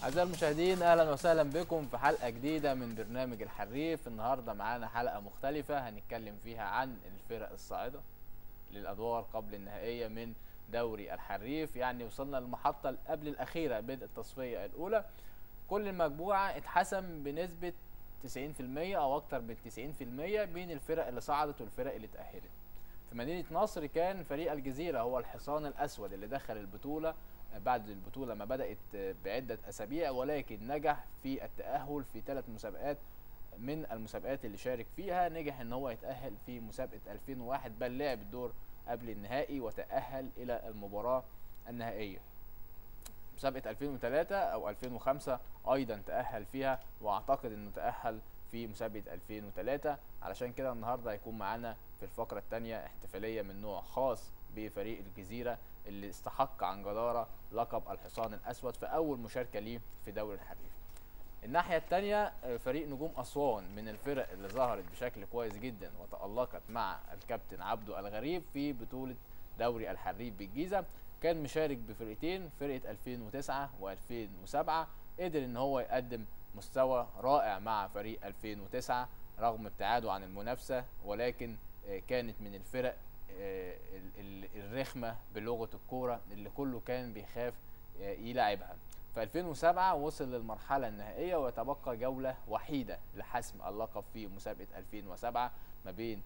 أعزائي المشاهدين أهلا وسهلا بكم في حلقة جديدة من برنامج الحريف النهاردة معانا حلقة مختلفة هنتكلم فيها عن الفرق الصاعدة للأدوار قبل النهائية من دوري الحريف يعني وصلنا للمحطة قبل الأخيرة بدء التصفية الأولى كل المجموعة اتحسم بنسبة 90% أو أكتر من 90% بين الفرق اللي صعدت والفرق اللي اتأهلت في مدينة نصر كان فريق الجزيرة هو الحصان الأسود اللي دخل البطولة بعد البطولة ما بدأت بعدة أسابيع ولكن نجح في التأهل في ثلاث مسابقات من المسابقات اللي شارك فيها نجح ان هو يتأهل في مسابقة 2001 بل لعب الدور قبل النهائي وتأهل إلى المباراة النهائية مسابقة 2003 أو 2005 أيضا تأهل فيها وأعتقد إنه تأهل في مسابقة 2003 علشان كده النهاردة هيكون معانا في الفقرة الثانية احتفالية من نوع خاص بفريق الجزيرة اللي استحق عن جدارة لقب الحصان الأسود في أول مشاركة ليه في دوري الحريف الناحية الثانية فريق نجوم أسوان من الفرق اللي ظهرت بشكل كويس جدا وتألقت مع الكابتن عبده الغريب في بطولة دوري الحريف بالجيزة كان مشارك بفرقتين فرقة 2009 و2007 قدر ان هو يقدم مستوى رائع مع فريق 2009 رغم ابتعاده عن المنافسة ولكن كانت من الفرق الرخمة بلغة الكورة اللي كله كان بيخاف يلعبها في 2007 وصل للمرحلة النهائية ويتبقى جولة وحيدة لحسم اللقب في مسابقة 2007 ما بين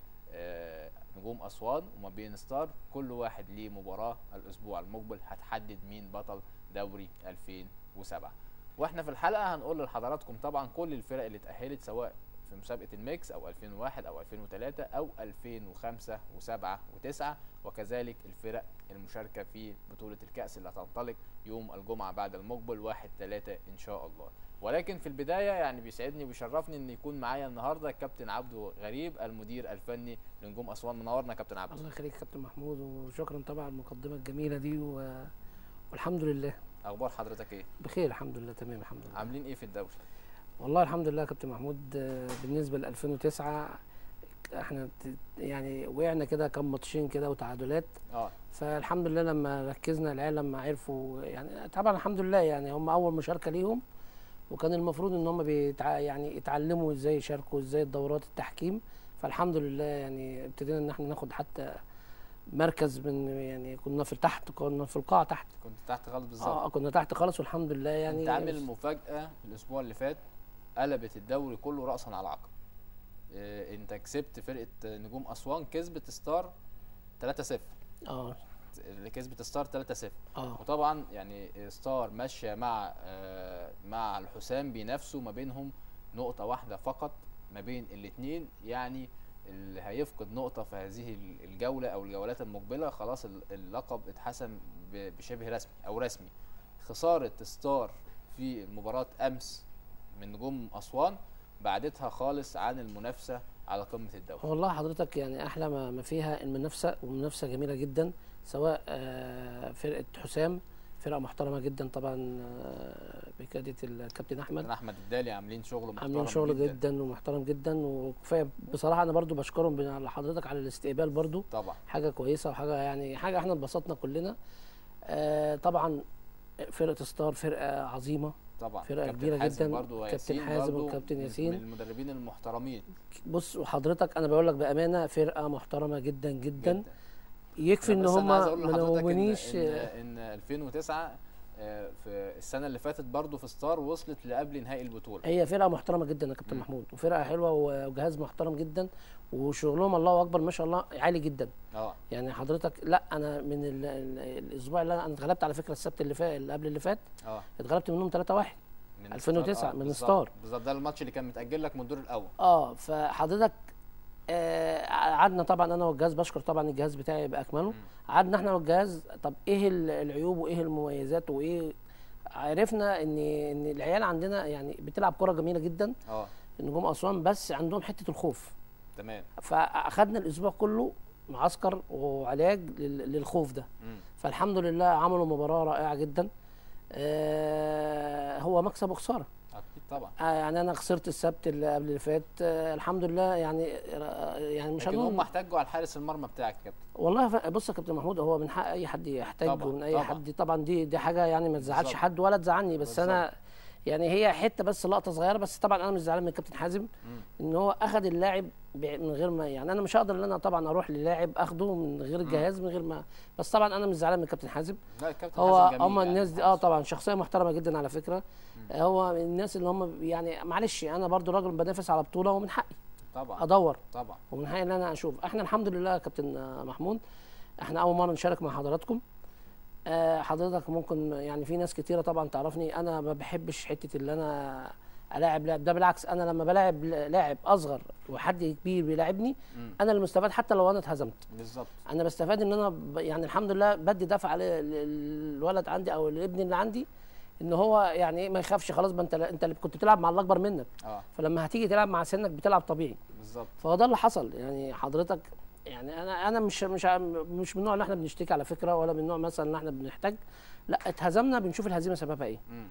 نجوم أسوان وما بين ستار كل واحد ليه مباراة الأسبوع المقبل هتحدد مين بطل دوري 2007 واحنا في الحلقة هنقول لحضراتكم طبعا كل الفرق اللي اتأهلت سواء في مسابقة الميكس أو 2001 أو 2003 أو 2005 و7 و9 وكذلك الفرق المشاركة في بطولة الكأس اللي هتنطلق يوم الجمعة بعد المقبل 1 3 إن شاء الله ولكن في البداية يعني بيسعدني وبيشرفني إن يكون معايا النهاردة الكابتن عبده غريب المدير الفني لنجوم أسوان منورنا يا كابتن عبده الله يخليك كابتن محمود وشكرا طبعا على المقدمة الجميلة دي و... والحمد لله أخبار حضرتك إيه؟ بخير الحمد لله تمام الحمد لله عاملين إيه في الدوري؟ والله الحمد لله كابتن محمود بالنسبه ل 2009 احنا يعني وقعنا كده كام ماتشين كده وتعادلات اه فالحمد لله لما ركزنا العيال لما عرفوا يعني طبعا الحمد لله يعني هم اول مشاركه ليهم وكان المفروض ان هم بيتع... يعني يتعلموا ازاي يشاركوا ازاي الدورات التحكيم فالحمد لله يعني ابتدينا ان احنا ناخد حتى مركز من يعني كنا في تحت كنا في القاعه تحت كنت تحت خالص بالظبط اه كنا تحت خالص والحمد لله يعني انت عامل مفاجاه الاسبوع اللي فات قلبت الدوري كله راسا على عقب إيه انت كسبت فرقه نجوم اسوان كسبت ستار 3-0 اه اللي كسبت ستار 3-0 اه وطبعا يعني ستار ماشيه مع آه مع الحسام بينافسوا ما بينهم نقطه واحده فقط ما بين الاثنين يعني اللي هيفقد نقطه في هذه الجوله او الجولات المقبله خلاص اللقب اتحسم بشبه رسمي او رسمي خساره ستار في مباراه امس من نجوم اسوان بعدتها خالص عن المنافسه على قمه الدوري والله حضرتك يعني احلى ما فيها المنافسه ومنافسه جميله جدا سواء فرقه حسام فرقه محترمه جدا طبعا بقياده الكابتن احمد احمد الدالي عاملين شغل محترم عاملين شغل جدا, جدا ومحترم جدا وكفايه بصراحه انا برضو بشكرهم على حضرتك على الاستقبال برضو طبعا حاجه كويسه وحاجه يعني حاجه احنا اتبسطنا كلنا آه طبعا فرقه ستار فرقه عظيمه طبعا فرقه كبيره جدا برضو كابتن حازم والكابتن ياسين من المدربين المحترمين بص وحضرتك انا بقول لك بامانه فرقه محترمه جدا جدا, جدا. يكفي ان هم ما نومنيش إن, ان, ان 2009 في السنه اللي فاتت برضو في ستار وصلت لقبل نهائي البطوله هي فرقه محترمه جدا يا كابتن محمود وفرقه حلوه وجهاز محترم جدا وشغلهم الله اكبر ما شاء الله عالي جدا اه يعني حضرتك لا انا من ال ال الاسبوع اللي انا اتغلبت على فكره السبت اللي فات اللي قبل اللي فات اه اتغلبت منهم 3 1 من 2009 آه من ستار بالظبط ده الماتش اللي كان متاجل لك من الدور الاول اه فحضرتك قعدنا آه طبعا انا والجهاز بشكر طبعا الجهاز بتاعي باكمله قعدنا احنا والجهاز طب ايه العيوب وايه المميزات وايه عرفنا ان ان العيال عندنا يعني بتلعب كره جميله جدا اه نجوم اسوان بس عندهم حته الخوف تمام فاخدنا الاسبوع كله معسكر وعلاج للخوف ده مم. فالحمد لله عملوا مباراه رائعه جدا آه هو مكسب وخساره اكيد طبعا آه يعني انا خسرت السبت اللي قبل اللي فات آه الحمد لله يعني آه يعني مش لكن هنقول هم احتاجوا على الحارس المرمى بتاعك يا كابتن والله ف- بص يا كابتن محمود هو من حق اي حد يحتاج طبعاً، ومن اي طبعاً. حد طبعا دي دي حاجه يعني ما تزعلش بالظبط. حد ولا تزعلني بس انا يعني هي حته بس لقطه صغيره بس طبعا انا مش زعلان من الكابتن حازم مم. ان هو اخذ اللاعب ب- من غير ما يعني انا مش هقدر ان انا طبعا اروح للاعب اخده من غير الجهاز من غير ما بس طبعا انا مش زعلان من الكابتن حازم لا الكابتن هو حازم جميل هم يعني الناس دي اه طبعا شخصيه محترمه جدا على فكره هو من الناس اللي هم يعني معلش انا برضو راجل بنافس على بطوله ومن حقي طبعا ادور طبعا ومن حقي ان انا اشوف احنا الحمد لله يا كابتن آه، محمود احنا اول مره نشارك مع حضراتكم آه، حضرتك ممكن يعني في ناس كتيره طبعا تعرفني انا ما بحبش حته اللي انا الاعب لاعب ده بالعكس انا لما بلاعب لاعب اصغر وحد كبير بيلاعبني مم. انا اللي مستفاد حتى لو انا اتهزمت بالظبط انا بستفاد ان انا ب- يعني الحمد لله بدي دفع للولد عندي او الابن اللي عندي ان هو يعني إيه ما يخافش خلاص ما انت انت اللي كنت بتلعب مع اللي اكبر منك اه فلما هتيجي تلعب مع سنك بتلعب طبيعي بالظبط فهو ده اللي حصل يعني حضرتك يعني انا انا مش مش مش من النوع اللي احنا بنشتكي على فكره ولا من النوع مثلا اللي احنا بنحتاج لا اتهزمنا بنشوف الهزيمه سببها ايه مم.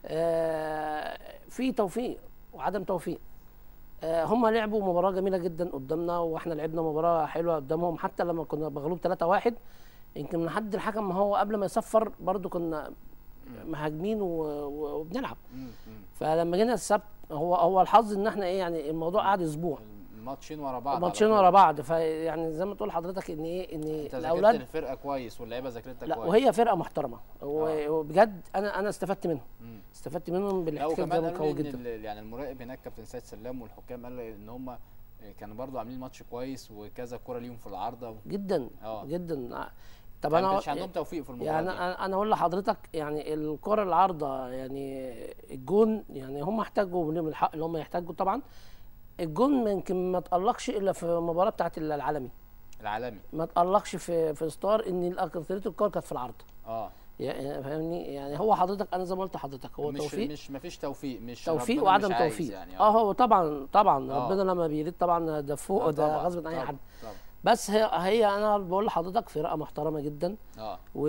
آه في توفيق وعدم توفيق آه هم لعبوا مباراه جميله جدا قدامنا واحنا لعبنا مباراه حلوه قدامهم حتى لما كنا مغلوب 3-1 يمكن من حد الحكم ما هو قبل ما يصفر برضو كنا مهاجمين و- و- وبنلعب مم. مم. فلما جينا السبت هو هو الحظ ان احنا ايه يعني الموضوع قعد اسبوع الماتشين ورا بعض على ماتشين طول. ورا بعض فيعني زي ما تقول حضرتك ان ايه ان انت ذاكرت الاولاد الفرقه كويس واللعيبه ذاكرتها لا كويس وهي فرقه محترمه و- آه. وبجد انا انا استفدت منهم مم. استفدت منهم لا بالاحتكاك وكمان ده قالوا قوي لي ان جدا ال- يعني المراقب هناك كابتن سيد سلام والحكام قال ان هم كانوا برضو عاملين ماتش كويس وكذا كوره ليهم في العارضه جدا اه جدا طب طب انا انا كانش عندهم توفيق في المباراه يعني دي. انا انا اقول لحضرتك يعني الكره العارضه يعني الجون يعني هم احتاجوا لهم الحق اللي هم يحتاجوا طبعا الجون يمكن ما تألقش الا في المباراه بتاعت العالمي العالمي ما تألقش في في ستار ان اكتريه الكور كانت في العرض اه يعني فاهمني يعني هو حضرتك انا زي ما قلت لحضرتك هو مش توفيق مش مفيش توفيق مش توفيق ربنا وعدم مش عايز توفيق يعني اه هو طبعا طبعا آه. ربنا لما بيريد طبعا ده فوق آه ده طبعاً، غصب عن اي طبعاً، حد طبعاً. بس هي هي انا بقول لحضرتك فرقه محترمه جدا اه و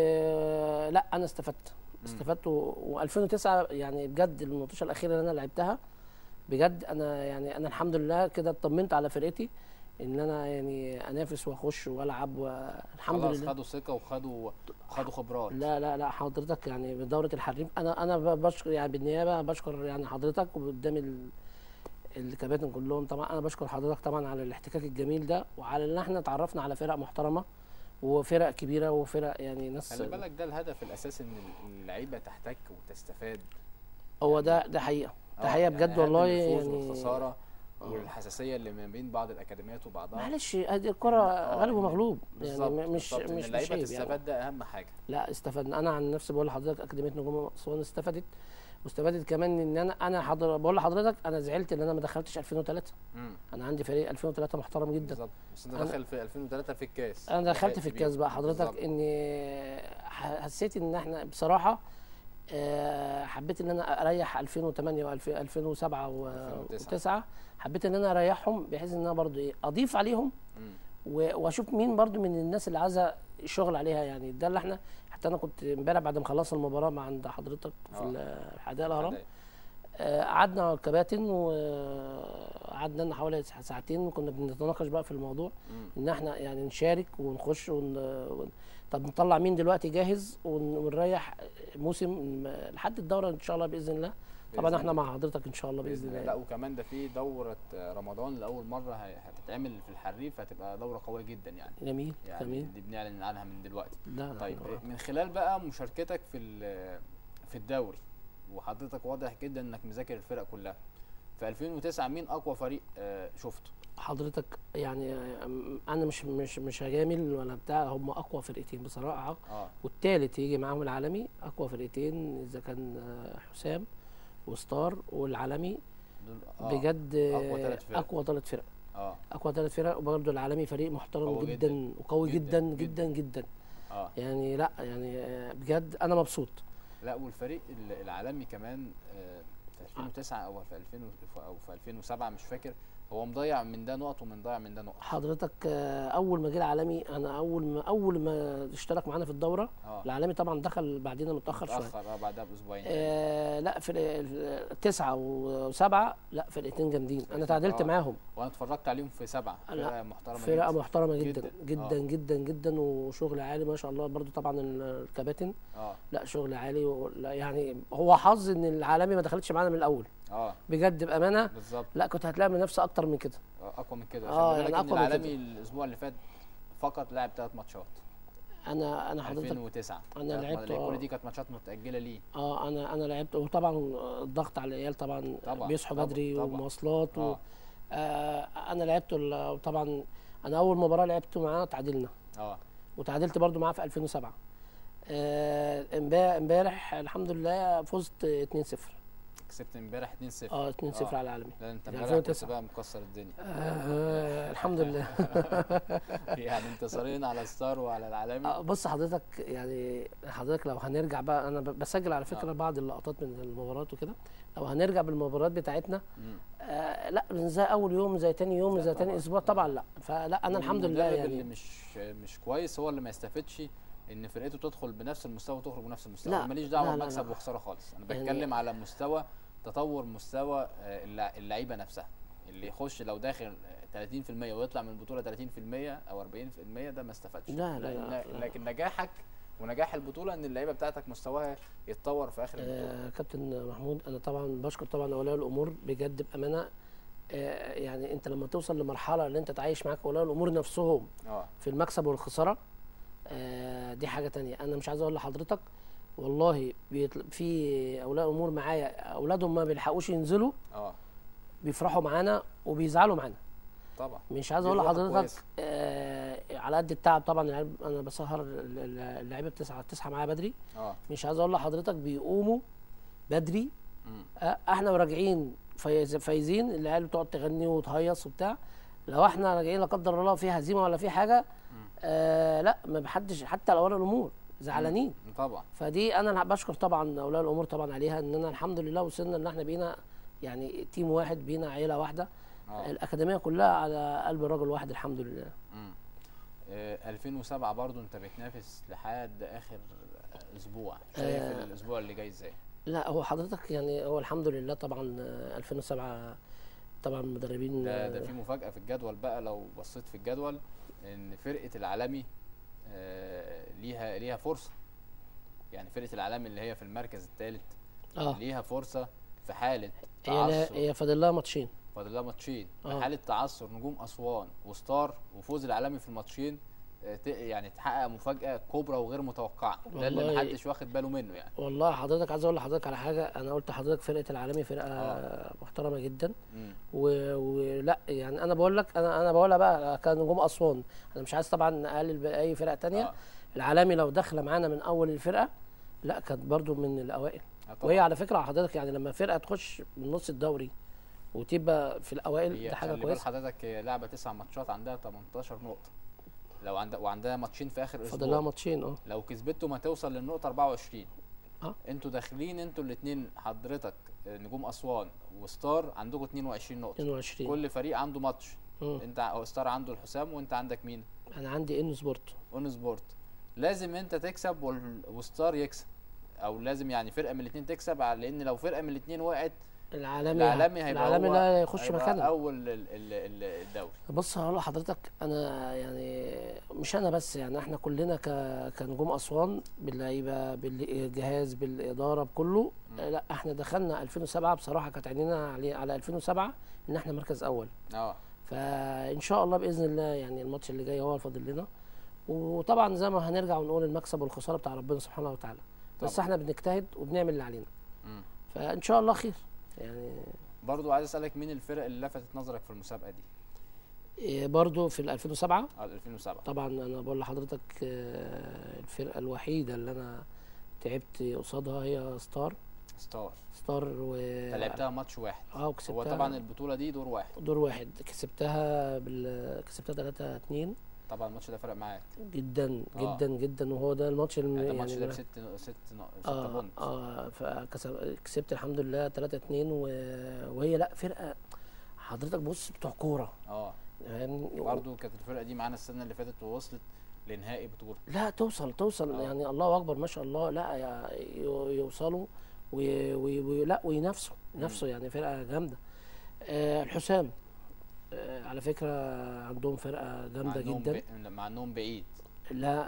لا انا استفدت استفدت و2009 يعني بجد الماتش الاخيره اللي انا لعبتها بجد انا يعني انا الحمد لله كده اطمنت على فرقتي ان انا يعني انافس واخش والعب والحمد خلاص لله خدوا ثقه وخدوا خدوا خبرات لا لا لا حضرتك يعني بدورة الحريم انا انا ب- بشكر يعني بالنيابه بشكر يعني حضرتك وقدام ال- الكباتن كلهم طبعا انا بشكر حضرتك طبعا على الاحتكاك الجميل ده وعلى ان احنا اتعرفنا على فرق محترمه وفرق كبيره وفرق يعني ناس خلي بالك ده الهدف الاساسي ان اللعيبه تحتك وتستفاد هو ده ده حقيقه ده آه، حقيقه يعني بجد أهم والله الفوز يعني والخساره والحساسيه اللي ما بين بعض الاكاديميات وبعضها معلش هذه الكره آه، غالب إن- ومغلوب يعني بالظبط م- مش بالظبط، إن مش مش اللعيبه عيب يعني تستفاد ده اهم حاجه لا استفدنا انا عن نفسي بقول لحضرتك اكاديميه نجوم اسوان استفادت واستفادت كمان ان انا انا حضر بقول لحضرتك انا زعلت ان انا ما دخلتش 2003 امم انا عندي فريق 2003 محترم جدا بالظبط بس انت أنا- داخل في 2003 في الكاس انا دخلت لحقت في بيه. الكاس بقى حضرتك بالظبط. اني ح- حسيت ان احنا بصراحه آه، حبيت ان انا اريح 2008 و2007 و9 حبيت ان انا اريحهم بحيث ان انا برضو ايه اضيف عليهم مم. و- واشوف مين برضو من الناس اللي عايزه شغل عليها يعني ده اللي احنا حتى انا كنت امبارح بعد ما خلصنا المباراه مع عند حضرتك في آه. ال- حدائق الاهرام حدائق. آه، قعدنا الكباتن وقعدنا لنا حوالي ساعتين وكنا بنتناقش بقى في الموضوع مم. ان احنا يعني نشارك ونخش ون... ون... طب نطلع مين دلوقتي جاهز ون... ونريح موسم لحد الدوره ان شاء الله باذن الله طبعا بإذن احنا مع حضرتك ان شاء الله باذن لا الله وكمان ده في دوره رمضان لاول مره هي- هتتعمل في الحريف هتبقى دوره قويه جدا يعني جميل يعني جميل دي بنعلن عنها من دلوقتي لا لا طيب لا. من خلال بقى مشاركتك في ال- في الدوري وحضرتك واضح جدا انك مذاكر الفرق كلها في 2009 مين اقوى فريق آه، شفته حضرتك يعني أم، انا مش مش مش هجامل ولا بتاع هم اقوى فرقتين بصراحه اه والتالت يجي معاهم العالمي اقوى فرقتين اذا كان آه، حسام وستار والعالمي دول آه. بجد أقوى تلات فرق. اقوى ثلاث فرق اه اقوى ثلاث فرق وبرضه العالمي فريق محترم قوي جدا, جداً. وقوي جداً، جدا جدا جداً. جدا, اه يعني لا يعني آه، بجد انا مبسوط لا والفريق ال- العالمي كمان آه، في 2009 او في 2000 و- او في 2007 مش فاكر هو مضيع من ده نقط ومن ضيع من ده نقط حضرتك آه، اول ما جه العالمي انا اول ما اول ما اشترك معانا في الدوره اه العالمي طبعا دخل بعدين متاخر شويه متاخر اه بعدها باسبوعين آه لا في تسعة وسبعة لا فرقتين جامدين انا تعادلت آه. معاهم وانا اتفرجت عليهم في سبعه لا، فرقه محترمه فرقه جدا. محترمه جدا جداً. جدا آه. جدا جدا وشغل عالي ما شاء الله برضو طبعا الكباتن اه لا شغل عالي و- لا يعني هو حظ ان العالمي ما دخلتش معانا من الاول اه بجد بامانه بالظبط لا كنت هتلاقي منافسه اكتر من كده آه، اقوى من كده آه، خلي يعني بالك ان أقوى من العالمي الاسبوع اللي فات فقط لعب ثلاث ماتشات انا انا حضرتك 2009 أنا تلات لعبت، ماتشات. آه. كل دي كانت ماتشات متاجله ليه اه انا انا لعبت وطبعا الضغط على العيال طبعا, طبعاً، بيصحوا طبعاً، بدري طبعاً. ومواصلات و اه آه انا لعبت ال- طبعا انا اول مباراه لعبت معاه تعادلنا اه وتعادلت برضو معاه في 2007 آه، امبا- امبارح الحمد لله فزت 2-0 كسبت امبارح 2-0 اه 2-0 آه. على العالمي لا انت في امبارح كنت 2009. بقى مكسر الدنيا آه الحمد لله يعني انتصارين على ستار وعلى العالمي آه، بص حضرتك يعني حضرتك لو هنرجع بقى انا ب- بسجل على فكره آه. بعض اللقطات من المباريات وكده لو هنرجع بالمباريات بتاعتنا مم. آه لا من زي اول يوم زي تاني يوم لا زي تاني طبعاً. اسبوع طبعا لا فلا انا الحمد لله المدرب اللي يعني مش مش كويس هو اللي ما يستفدش ان فرقته تدخل بنفس المستوى وتخرج بنفس المستوى لا، أنا ماليش لا، دعوه لا، بمكسب لا. وخساره خالص انا يعني- بتكلم على مستوى تطور مستوى آه، اللع- اللعيبه نفسها اللي يخش لو داخل آه، 30% ويطلع من البطوله 30% او 40% ده ما استفادش لا، لا، لا، لأن- لا. لكن نجاحك ونجاح البطوله ان اللعيبه بتاعتك مستواها يتطور في اخر البطوله آه كابتن محمود انا طبعا بشكر طبعا اولياء الامور بجد بامانه آه يعني انت لما توصل لمرحله اللي انت تعيش معاك اولياء الامور نفسهم اه في المكسب والخساره آه دي حاجه تانية انا مش عايز اقول لحضرتك والله بيطل... في اولياء امور معايا اولادهم ما بيلحقوش ينزلوا اه بيفرحوا معانا وبيزعلوا معانا طبعا مش عايز دي اقول نقطة لحضرتك كويسة. آه على قد التعب طبعا العيال- انا بسهر ال- ال- اللعيبه بتصحى تصحى معايا بدري اه مش عايز اقول لحضرتك بيقوموا بدري مم. آه، احنا وراجعين فايز- فايزين العيال بتقعد تغني وتهيص وبتاع لو احنا راجعين لا قدر الله في هزيمه ولا في حاجه آه لا ما بحدش حتى اولياء الامور زعلانين مم. طبعا فدي انا بشكر طبعا اولياء الامور طبعا عليها ان انا الحمد لله وصلنا ان احنا بقينا يعني تيم واحد بينا عيله واحده اه الاكاديميه كلها على قلب رجل واحد الحمد لله مم. آه، 2007 برضو انت بتنافس لحد اخر اسبوع شايف آه. الاسبوع اللي جاي ازاي لا هو حضرتك يعني هو الحمد لله طبعا آه، 2007 طبعا المدربين ده, ده آه، في مفاجاه في الجدول بقى لو بصيت في الجدول ان فرقه العالمي آه، ليها ليها فرصه يعني فرقه العالمي اللي هي في المركز الثالث اه ليها فرصه في حاله هي لا- تعثر هي فاضل لها ماتشين فاضل لها ماتشين في آه. حاله تعثر نجوم اسوان وستار وفوز العالمي في الماتشين آه، ت- يعني تحقق مفاجاه كبرى وغير متوقعه ده اللي والله- محدش واخد باله منه يعني والله حضرتك عايز اقول لحضرتك على حاجه انا قلت لحضرتك فرقه العالمي فرقه آه. محترمه جدا مم. و- ولا يعني انا بقول لك انا انا بقولها بقى كنجوم اسوان انا مش عايز طبعا اقلل باي فرق تانية آه. العالمي لو داخله معانا من اول الفرقه لا كانت برضو من الاوائل آه وهي طبعا على فكره حضرتك يعني لما فرقه تخش من نص الدوري وتبقى في الاوائل هي ده حاجه خلي بال كويسه حضرتك هي لعبه تسع ماتشات عندها 18 نقطه لو عندها وعندها ماتشين في اخر فاضل لها اسبوع ماتشين اه لو كسبتهم هتوصل للنقطه 24 اه انتوا داخلين انتوا الاثنين حضرتك آه، نجوم اسوان وستار عندكم 22 نقطه 22 كل فريق عنده ماتش مم. انت ع- ستار عنده الحسام وانت عندك مين انا عندي ان سبورت اون سبورت لازم انت تكسب وال- وستار يكسب او لازم يعني فرقه من الاثنين تكسب على لان لو فرقه من الاثنين وقعت العالمي العالمي هيبقى العالمي هو لا يخش هيبقى مكاننا اول ال- ال- ال- الدوري بص هقول لحضرتك انا يعني مش انا بس يعني احنا كلنا ك... كنجوم اسوان باللعيبه بالجهاز بالاداره بكله لا احنا دخلنا 2007 بصراحه كانت عينينا علي على 2007 ان احنا مركز اول اه فان شاء الله باذن الله يعني الماتش اللي جاي هو الفاضل لنا وطبعا زي ما هنرجع ونقول المكسب والخساره بتاع ربنا سبحانه وتعالى بس طبعا. احنا بنجتهد وبنعمل اللي علينا مم. فان شاء الله خير يعني برضو عايز اسالك مين الفرق اللي لفتت نظرك في المسابقه دي إيه برضو في ال 2007 اه 2007 طبعا انا بقول لحضرتك آه، الفرقه الوحيده اللي انا تعبت قصادها هي ستار ستار ستار و انت لعبتها ماتش واحد اه وكسبتها هو طبعا البطوله دي دور واحد دور واحد كسبتها بال... كسبتها 3 2 طبعا الماتش ده فرق معاك جدا آه. جدا جدا وهو ده الماتش اللي يعني الماتش ده يعني بست ست ست اه بونت اه فكسبت الحمد لله 3 2 و... وهي لا فرقه حضرتك بص بتوع كوره اه فاهمني برضه كانت الفرقه دي معانا السنه اللي فاتت ووصلت لنهائي بطوله لا توصل توصل آه. يعني الله اكبر ما شاء الله لا يا- ي- يوصلوا وي وي وي لا وينافسوا ينافسوا يعني فرقه جامده آه الحسام آه على فكره عندهم فرقه مع جامده إنهم جدا ب... مع انهم بعيد لا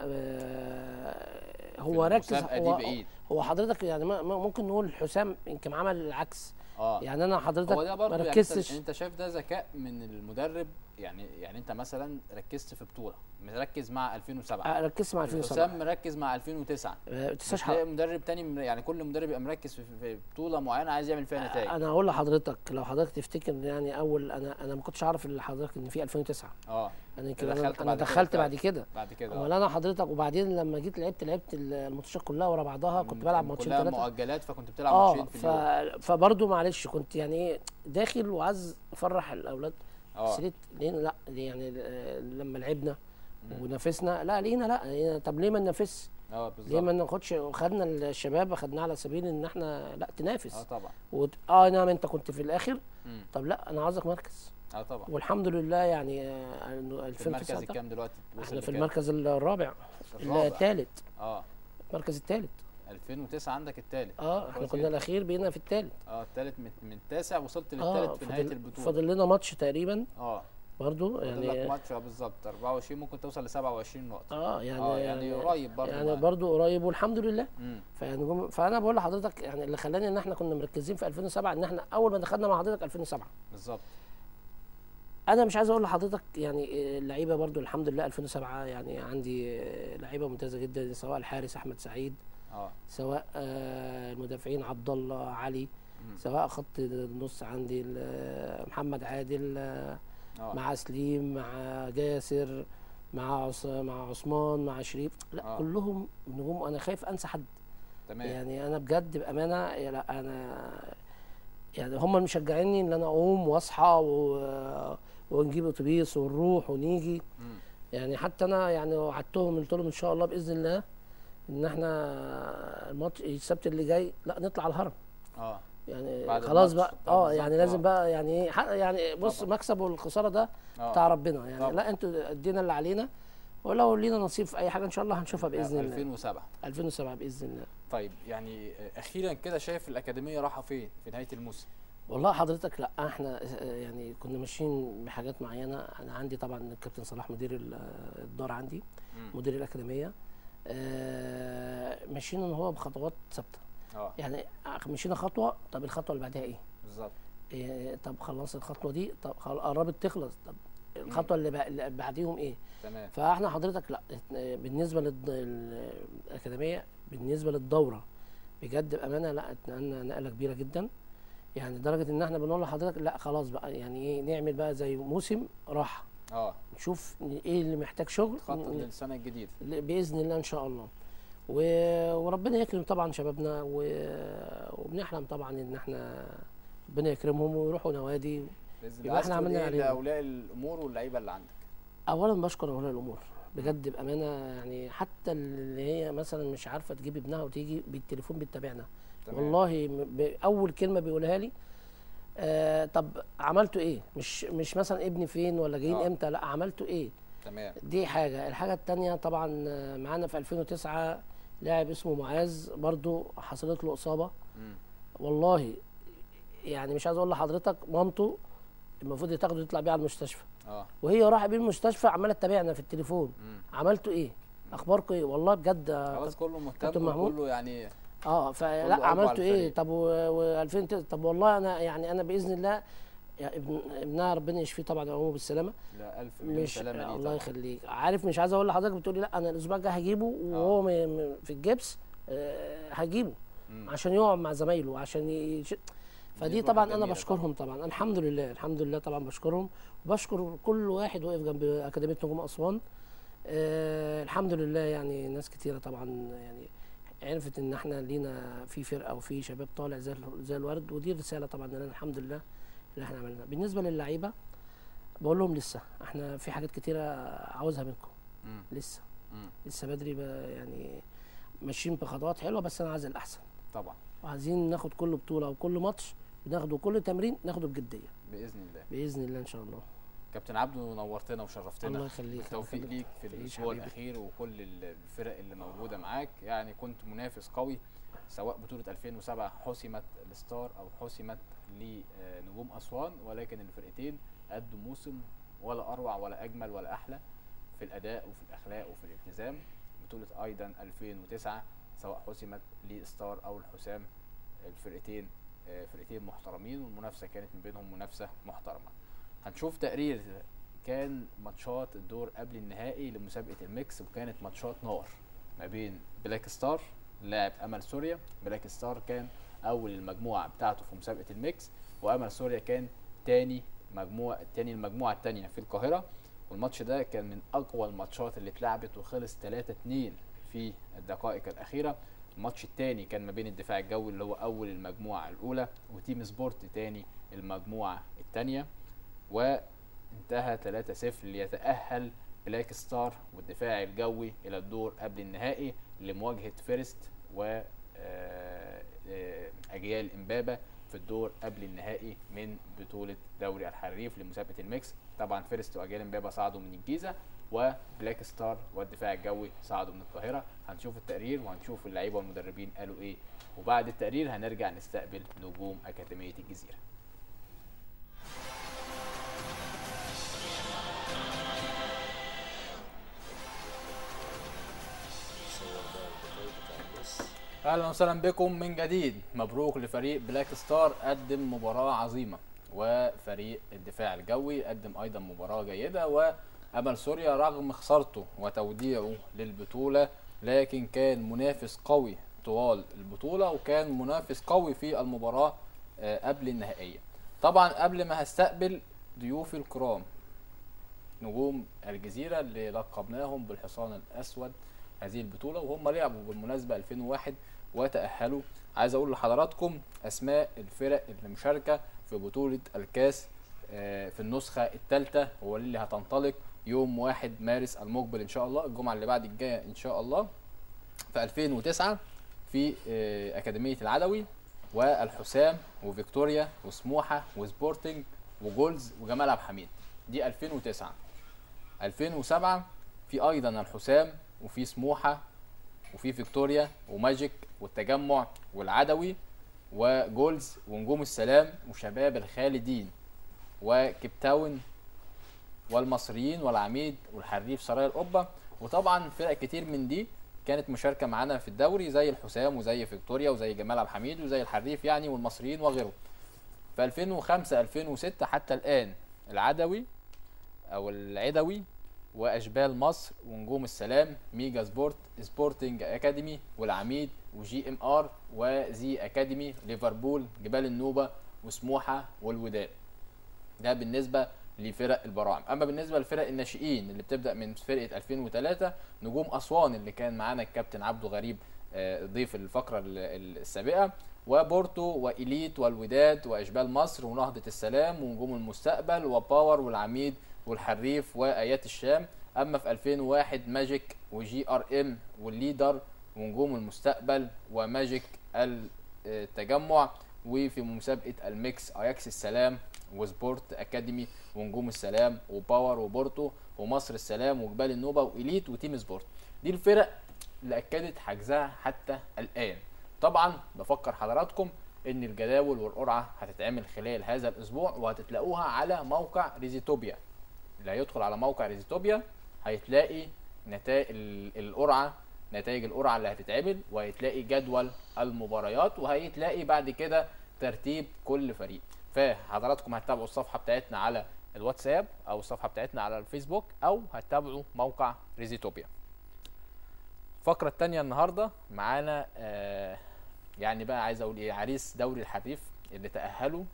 آه في هو ركز المسابقة دي هو, بعيد هو حضرتك يعني ما- ما- ممكن نقول حسام يمكن عمل العكس اه يعني انا حضرتك هو ده ما برضه يعني انت, ركزتش انت شايف ده ذكاء من المدرب يعني يعني انت مثلا ركزت في بطوله مركز مع 2007 آه، ركزت مع 2007 حسام مركز مع 2009 آه، مش تنساش تلاقي مدرب تاني م- يعني كل مدرب يبقى مركز في, في بطوله معينه عايز يعمل فيها نتائج انا هقول لحضرتك لو حضرتك تفتكر يعني اول انا انا ما كنتش اعرف اللي حضرتك ان في 2009 اه انا يمكن دخلت انا, بعد أنا كده دخلت فعلا. بعد كده بعد كده امال آه. انا حضرتك وبعدين لما جيت لعبت لعبت الماتشات كلها ورا بعضها كنت بلعب ماتشين كلها ثلاثه مؤجلات فكنت بتلعب اه ماتشين في ف... اليوم فبرضه معلش كنت يعني ايه داخل وعايز افرح الاولاد اه بس ليه ليه لا ليه يعني آه، لما لعبنا مم. ونافسنا لا لينا لا لينا طب ليه ما ننافسش اه ليه ما بالظبط ناخدش خدنا الشباب خدناه على سبيل ان احنا لا تنافس اه طبعا وت... اه نعم انت كنت في الاخر مم. طب لا انا عاوزك مركز اه طبعا والحمد لله يعني آه، إنه في المركز 2009 الكام دلوقتي وصل احنا في لكام؟ المركز الرابع الرابع. الثالث اه المركز الثالث 2009 عندك الثالث اه احنا كويس كنا جدا. الاخير بقينا في الثالث اه الثالث من من التاسع وصلت اه للثالث في نهايه فاضل, البطوله فاضل لنا ماتش تقريبا اه برضو فاضل لك يعني ماتش اه بالظبط 24 ممكن توصل ل 27 نقطه اه يعني اه يعني قريب برضه يعني معاك. برضو قريب والحمد لله مم. فيعني جم- فانا بقول لحضرتك يعني اللي خلاني ان احنا كنا مركزين في 2007 ان احنا اول ما دخلنا مع حضرتك 2007 بالظبط انا مش عايز اقول لحضرتك يعني اللعيبه برضو الحمد لله 2007 يعني عندي آه، لعيبه ممتازه جدا سواء الحارس احمد سعيد اه سواء آه، المدافعين عبد الله علي مم. سواء خط النص عندي ال- محمد عادل آه، اه مع سليم مع جاسر مع عص... مع عثمان مع شريف لا آه. كلهم نجوم انا خايف انسى حد تمام يعني انا بجد بامانه يا لا انا يعني هم اللي مشجعيني ان انا اقوم واصحى و... ونجيب اتوبيس ونروح ونيجي مم. يعني حتى انا يعني وعدتهم قلت لهم ان شاء الله باذن الله ان احنا الماتش السبت اللي جاي لا نطلع على الهرم اه يعني بعد خلاص الماتش. بقى آه، اه بالظبط، يعني لازم آه. بقى يعني ايه حق- يعني بص طبعا. مكسب والخساره ده اه بتاع ربنا يعني طبعا. لا انتوا ادينا اللي علينا ولو لينا نصيب في اي حاجه ان شاء الله هنشوفها باذن الله 2007 2007 باذن الله طيب يعني آه، اخيرا كده شايف الاكاديميه رايحه فين في نهايه الموسم والله حضرتك لا احنا آه، يعني كنا ماشيين بحاجات معينه انا عندي طبعا الكابتن صلاح مدير ال- الدار عندي مم. مدير الاكاديميه آه، ماشيين ان هو بخطوات ثابته اه يعني مشينا خطوه طب الخطوه اللي بعدها ايه بالظبط إيه، طب خلاص الخطوه دي طب خل- قربت تخلص طب الخطوه اللي, بع- اللي بعديهم ايه تمام فاحنا حضرتك لا اه، بالنسبه للاكاديميه بالنسبه للدوره بجد بامانه لا اتنقلنا نقله كبيره جدا يعني لدرجه ان احنا بنقول لحضرتك لا خلاص بقى يعني ايه نعمل بقى زي موسم راحه اه نشوف ايه اللي محتاج شغل تخطط ن- للسنه الجديده ل- باذن الله ان شاء الله و... وربنا يكرم طبعا شبابنا و... وبنحلم طبعا ان احنا ربنا يكرمهم ويروحوا نوادي باذن الله يبقى عايز احنا تقول عملنا ايه علينا. لاولياء الامور واللعيبه اللي عندك اولا بشكر اولياء الامور بجد بامانه يعني حتى اللي هي مثلا مش عارفه تجيب ابنها وتيجي بالتليفون بتتابعنا تمام. والله م- ب- اول كلمه بيقولها لي آه طب عملتوا ايه مش مش مثلا ابني فين ولا جايين آه. امتى لا عملتوا ايه تمام دي حاجه الحاجه التانية طبعا آه، معانا في 2009 لاعب اسمه معاذ برضو حصلت له اصابه مم. والله يعني مش عايز اقول لحضرتك مامته المفروض تاخده يطلع بيه على المستشفى اه وهي رايحه بيه المستشفى عماله تتابعنا في التليفون مم. عملتوا ايه اخباركم ايه والله بجد آه، خلاص كله مهتم كابتن محمود؟ وكله يعني اه كله فلا قلبه على عملتوا ايه الفريق. طب و2000 طب والله انا يعني انا باذن الله يا ابن ابنها ربنا يشفيه طبعا ويقومه بالسلامه لا الف مليون مش سلامه ليه الله طبعا. يخليك عارف مش عايز اقول لحضرتك بتقولي لا انا الاسبوع الجاي هجيبه وهو م- م- في الجبس آه، هجيبه مم. عشان يقعد مع زمايله عشان يش... فدي روح طبعا انا جميلة بشكرهم طبعا الحمد لله الحمد لله طبعا بشكرهم وبشكر كل واحد واقف جنب اكاديميه نجوم اسوان آه الحمد لله يعني ناس كتيره طبعا يعني عرفت ان احنا لينا في فرقه وفي شباب طالع زي ال- زي الورد ودي رساله طبعا لنا الحمد لله اللي احنا عملناها بالنسبه للعيبه بقول لهم لسه احنا في حاجات كتيره عاوزها منكم مم. لسه مم. لسه بدري بقى يعني ماشيين بخطوات حلوه بس انا عايز الاحسن طبعا وعايزين ناخد كل بطوله وكل ماتش بناخده كل تمرين ناخده بجديه باذن الله باذن الله ان شاء الله كابتن عبده نورتنا وشرفتنا الله يخليك بالتوفيق الله ليك في تعيش الاسبوع حبيبي. الاخير وكل الفرق اللي موجوده معاك يعني كنت منافس قوي سواء بطوله 2007 حسمت الستار او حسمت لنجوم اسوان ولكن الفرقتين قدوا موسم ولا اروع ولا اجمل ولا احلى في الاداء وفي الاخلاق وفي الالتزام بطوله ايضا 2009 سواء حسمت لستار او الحسام الفرقتين آه، فرقتين محترمين والمنافسه كانت من بينهم منافسه محترمه هنشوف تقرير كان ماتشات الدور قبل النهائي لمسابقه الميكس وكانت ماتشات نار ما بين بلاك ستار لاعب امل سوريا بلاك ستار كان اول المجموعه بتاعته في مسابقه الميكس وامل سوريا كان تاني مجموعه تاني المجموعه التانيه في القاهره والماتش ده كان من اقوى الماتشات اللي اتلعبت وخلص 3 2 في الدقائق الاخيره الماتش التاني كان ما بين الدفاع الجوي اللي هو اول المجموعه الاولى وتيم سبورت تاني المجموعه التانيه وانتهى 3-0 ليتأهل بلاك ستار والدفاع الجوي إلى الدور قبل النهائي لمواجهة فيرست و آه، آه، أجيال إمبابة في الدور قبل النهائي من بطولة دوري الحريف لمسابقة الميكس طبعا فيرست وأجيال إمبابة صعدوا من الجيزة وبلاك ستار والدفاع الجوي صعدوا من القاهرة هنشوف التقرير وهنشوف اللعيبة والمدربين قالوا إيه وبعد التقرير هنرجع نستقبل نجوم أكاديمية الجزيرة اهلا وسهلا بكم من جديد مبروك لفريق بلاك ستار قدم مباراه عظيمه وفريق الدفاع الجوي قدم ايضا مباراه جيده وامل سوريا رغم خسارته وتوديعه للبطوله لكن كان منافس قوي طوال البطوله وكان منافس قوي في المباراه آه، قبل النهائيه طبعا قبل ما هستقبل ضيوفي الكرام نجوم الجزيره اللي لقبناهم بالحصان الاسود هذه البطوله وهم لعبوا بالمناسبه 2001 وتاهلوا عايز اقول لحضراتكم اسماء الفرق اللي مشاركه في بطوله الكاس آه، في النسخه الثالثه واللي هتنطلق يوم 1 مارس المقبل ان شاء الله الجمعه اللي بعد الجايه ان شاء الله في 2009 في آه، اكاديميه العدوي والحسام وفيكتوريا وسموحه وسبورتنج وجولز وجمال عبد الحميد دي 2009 2007 في ايضا الحسام وفي سموحه وفي فيكتوريا وماجيك والتجمع والعدوي وجولز ونجوم السلام وشباب الخالدين وكيب تاون والمصريين والعميد والحريف سرايا القبه وطبعا فرق كتير من دي كانت مشاركه معانا في الدوري زي الحسام وزي فيكتوريا وزي جمال عبد الحميد وزي الحريف يعني والمصريين وغيرهم في 2005 2006 حتى الان العدوي او العدوي واشبال مصر ونجوم السلام ميجا سبورت سبورتنج اكاديمي والعميد وجي ام ار وزي اكاديمي ليفربول جبال النوبه وسموحه والوداد ده بالنسبه لفرق البراعم اما بالنسبه لفرق الناشئين اللي بتبدا من فرقه 2003 نجوم اسوان اللي كان معانا الكابتن عبده غريب آه، ضيف الفقره ال- ال- السابقه وبورتو واليت والوداد واشبال مصر ونهضه السلام ونجوم المستقبل وباور والعميد والحريف وايات الشام اما في 2001 ماجيك وجي ار ام والليدر ونجوم المستقبل وماجيك التجمع وفي مسابقه الميكس اياكس السلام وسبورت اكاديمي ونجوم السلام وباور وبورتو ومصر السلام وجبال النوبه واليت وتيم سبورت دي الفرق اللي اكدت حجزها حتى الان طبعا بفكر حضراتكم ان الجداول والقرعه هتتعمل خلال هذا الاسبوع وهتتلاقوها على موقع ريزيتوبيا اللي هيدخل على موقع ريزيتوبيا هيتلاقي نتائج القرعه نتائج القرعه اللي هتتعمل وهيتلاقي جدول المباريات وهيتلاقي بعد كده ترتيب كل فريق فحضراتكم هتتابعوا الصفحه بتاعتنا على الواتساب او الصفحه بتاعتنا على الفيسبوك او هتتابعوا موقع ريزيتوبيا الفقره الثانيه النهارده معانا آه يعني بقى عايز اقول ايه عريس دوري الحريف اللي تاهلوا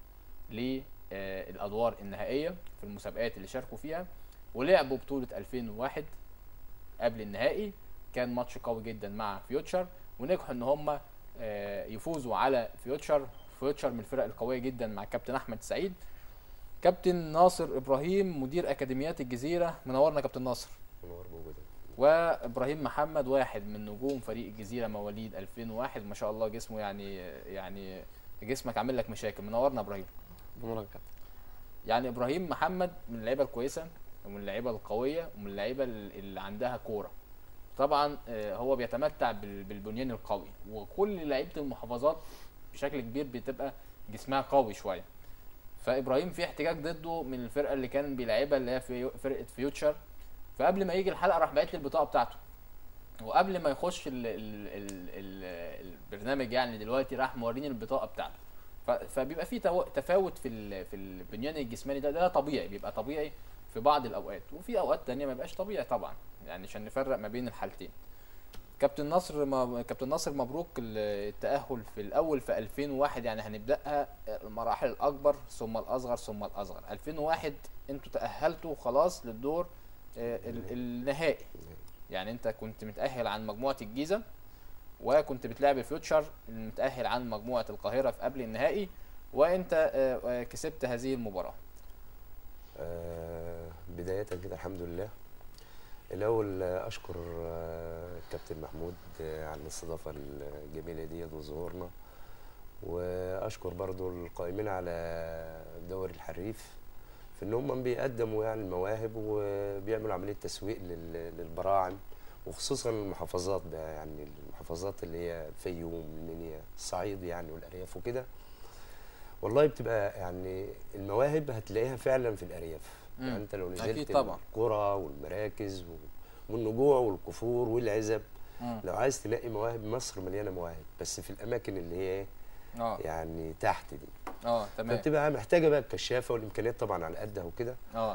للادوار النهائيه في المسابقات اللي شاركوا فيها ولعبوا بطوله 2001 قبل النهائي كان ماتش قوي جدا مع فيوتشر ونجحوا ان هم آه، يفوزوا على فيوتشر فيوتشر من الفرق القويه جدا مع كابتن احمد سعيد كابتن ناصر ابراهيم مدير اكاديميات الجزيره منورنا كابتن ناصر منور موجودة وابراهيم محمد واحد من نجوم فريق الجزيره مواليد 2001 ما شاء الله جسمه يعني يعني جسمك عامل لك مشاكل منورنا ابراهيم بنورك كابتن يعني ابراهيم محمد من اللعيبه الكويسه ومن اللعيبه القويه ومن اللعيبه اللي عندها كوره طبعا آه، هو بيتمتع بال- بالبنيان القوي وكل لعيبه المحافظات بشكل كبير بتبقى جسمها قوي شويه فابراهيم في احتجاج ضده من الفرقه اللي كان بيلعبها اللي هي في فرقه فيوتشر فقبل ما يجي الحلقه راح باعت لي البطاقه بتاعته وقبل ما يخش ال ال ال ال البرنامج يعني دلوقتي راح موريني البطاقه بتاعته ف- فبيبقى في تو- تفاوت في ال- في البنيان الجسماني ده ده طبيعي بيبقى طبيعي في بعض الاوقات وفي اوقات تانية ما بيبقاش طبيعي طبعا يعني عشان نفرق ما بين الحالتين كابتن نصر ما كابتن نصر مبروك ال- التأهل في الأول في 2001 يعني هنبدأها المراحل الأكبر ثم الأصغر ثم الأصغر 2001 أنتوا تأهلتوا خلاص للدور آه، ال- النهائي يعني أنت كنت متأهل عن مجموعة الجيزة وكنت بتلعب الفيوتشر المتأهل عن مجموعة القاهرة في قبل النهائي وأنت آه، آه، كسبت هذه المباراة آه، بداية كده الحمد لله الأول آه، أشكر آه، الكابتن محمود آه، على الاستضافة الجميلة دي وظهورنا وأشكر برضو القائمين على دوري الحريف في إن هم بيقدموا يعني المواهب وبيعملوا عملية تسويق لل- للبراعم وخصوصا المحافظات بقى يعني المحافظات اللي هي الفيوم المنيا الصعيد يعني والأرياف وكده والله بتبقى يعني المواهب هتلاقيها فعلا في الارياف مم. يعني انت لو أكيد نزلت طبعا. القرى والمراكز و- والنجوع والكفور والعزب مم. لو عايز تلاقي مواهب مصر مليانه مواهب بس في الاماكن اللي هي إيه؟ اه يعني تحت دي اه تمام فبتبقى محتاجه بقى الكشافه والامكانيات طبعا على قدها وكده اه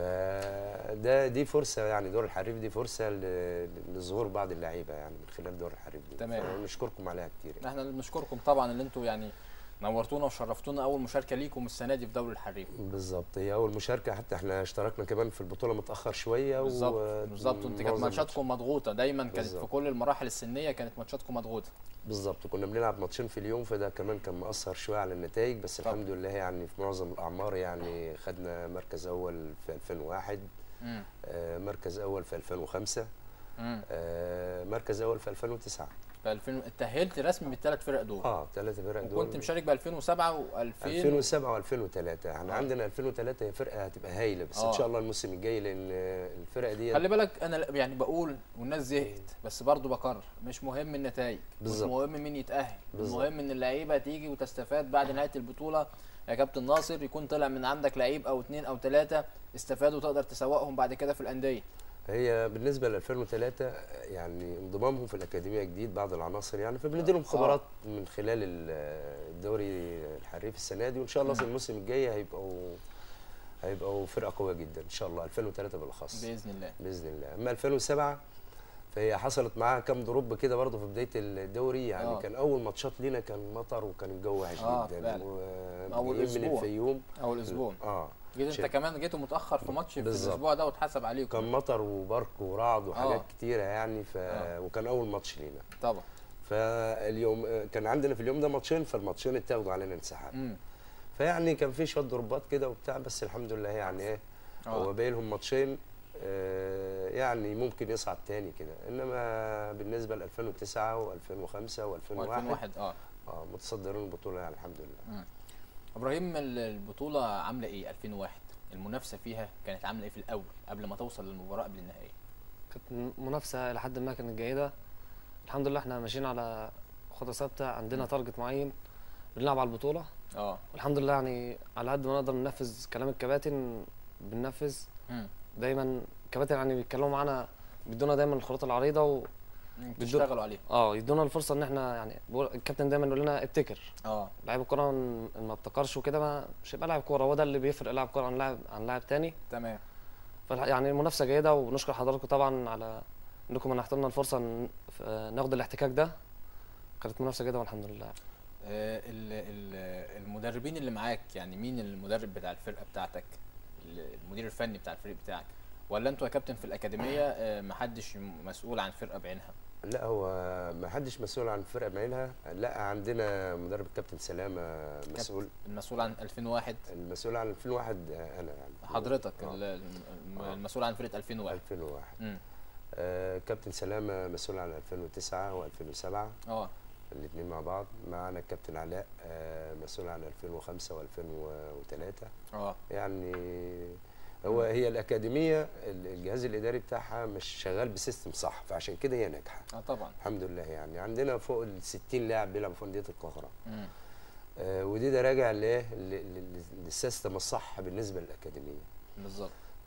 فده دي فرصه يعني دور الحريف دي فرصه ل- لظهور بعض اللعيبه يعني من خلال دور الحريف دي تمام. فنشكركم عليها كتير يعني. احنا اللي بنشكركم طبعا اللي انتوا يعني نورتونا وشرفتونا اول مشاركه ليكم السنه دي في دوري الحريف بالظبط هي اول مشاركه حتى احنا اشتركنا كمان في البطوله متاخر شويه بالظبط و- بالظبط انت كانت معظم ماتشاتكم مضغوطه دايما كانت في بالظبط. كل المراحل السنيه كانت ماتشاتكم مضغوطه بالظبط كنا بنلعب ماتشين في اليوم فده كمان كان مؤثر شويه على النتائج بس طبعا. الحمد لله يعني في معظم الاعمار يعني خدنا مركز اول في 2001 امم آه، مركز اول في 2005 امم آه، مركز اول في 2009 ف 2000 اتاهلت رسمي بالثلاث فرق دول اه ثلاثه فرق دول وكنت مشارك ب 2007 و2000 2007 و2003 احنا آه. عندنا 2003 هي فرقه هتبقى هايله بس آه. ان شاء الله الموسم الجاي لان الفرقه دي خلي بالك انا ل- يعني بقول والناس زهقت بس برضو بكرر مش مهم النتائج مش بالظبط. مهم مين يتاهل بالظبط. المهم ان اللعيبه تيجي وتستفاد بعد نهايه البطوله يا كابتن ناصر يكون طلع من عندك لعيب او اتنين او تلاته استفادوا تقدر تسوقهم بعد كده في الانديه هي بالنسبه ل 2003 يعني انضمامهم في الاكاديميه جديد بعض العناصر يعني فبندي لهم خبرات من خلال ال- الدوري الحريف السنه دي وان شاء الله مم. الموسم الجاي هيبقوا هيبقوا فرقه قويه جدا ان شاء الله 2003 بالاخص باذن الله باذن الله اما 2007 فهي حصلت معاها كام دروب كده برضه في بدايه الدوري يعني آه. كان اول ماتشات لينا كان مطر وكان الجو وحش آه، جدا فعلا. أول وجايين من أسبوع. الفيوم اول اسبوع اه جيت انت شيء. كمان جيتوا متاخر في ماتش في بالظبط. الاسبوع ده واتحسب عليكم كان مطر وبرق ورعد وحاجات آه. كتيره يعني ف... آه. وكان اول ماتش لينا طبعا فاليوم كان عندنا في اليوم ده ماتشين فالماتشين اتاخدوا علينا انسحاب امم فيعني كان في شويه ضربات كده وبتاع بس الحمد لله يعني ايه هو اه باقي لهم ماتشين آه، يعني ممكن يصعد تاني كده انما بالنسبه ل 2009 و2005 و2001 2001 اه اه متصدرين البطوله يعني الحمد لله ابراهيم ال- البطوله عامله ايه 2001 المنافسه فيها كانت عامله ايه في الاول قبل ما توصل للمباراه قبل النهائي كانت منافسه لحد ما كانت جيده الحمد لله احنا ماشيين على خطه ثابته عندنا تارجت معين بنلعب على البطوله اه والحمد لله يعني على قد ما نقدر ننفذ كلام الكباتن بننفذ امم دايما الكباتن يعني بيتكلموا معانا بيدونا دايما الخطوط العريضه و... بتشتغلوا عليه اه يدونا الفرصه ان احنا يعني بقول- الكابتن دايما يقول لنا ابتكر اه لعيب الكوره إن ما ابتكرش وكده ما مش هيبقى لاعب كوره هو ده اللي بيفرق لاعب كوره عن لاعب عن لاعب تاني تمام فالح- يعني المنافسه جيده ونشكر حضراتكم طبعا على انكم منحتوا لنا الفرصه ان ف- ناخد الاحتكاك ده كانت منافسه جيده والحمد لله آه، ال- ال- المدربين اللي معاك يعني مين المدرب بتاع الفرقه بتاعتك ال- المدير الفني بتاع الفريق بتاعك ولا انتوا يا كابتن في الاكاديميه آه، محدش مسؤول عن فرقه بعينها لا هو ما حدش مسؤول عن الفرقه بعينها لا عندنا مدرب الكابتن سلامه مسؤول المسؤول عن 2001 المسؤول عن 2001 انا يعني حضرتك آه. ال- الم- آه. المسؤول عن فرقه 2001 2001 امم آه، كابتن سلامه مسؤول عن 2009 و2007 اه الاثنين مع بعض معانا الكابتن علاء آه، مسؤول عن 2005 و2003 اه يعني هو هي الاكاديميه ال- الجهاز الاداري بتاعها مش شغال بسيستم صح فعشان كده هي ناجحه اه طبعا الحمد لله يعني عندنا فوق ال 60 لاعب بيلعبوا في انديه القاهره مم. آه، ودي ده راجع لايه ل- ل- للسيستم الصح بالنسبه للاكاديميه بالظبط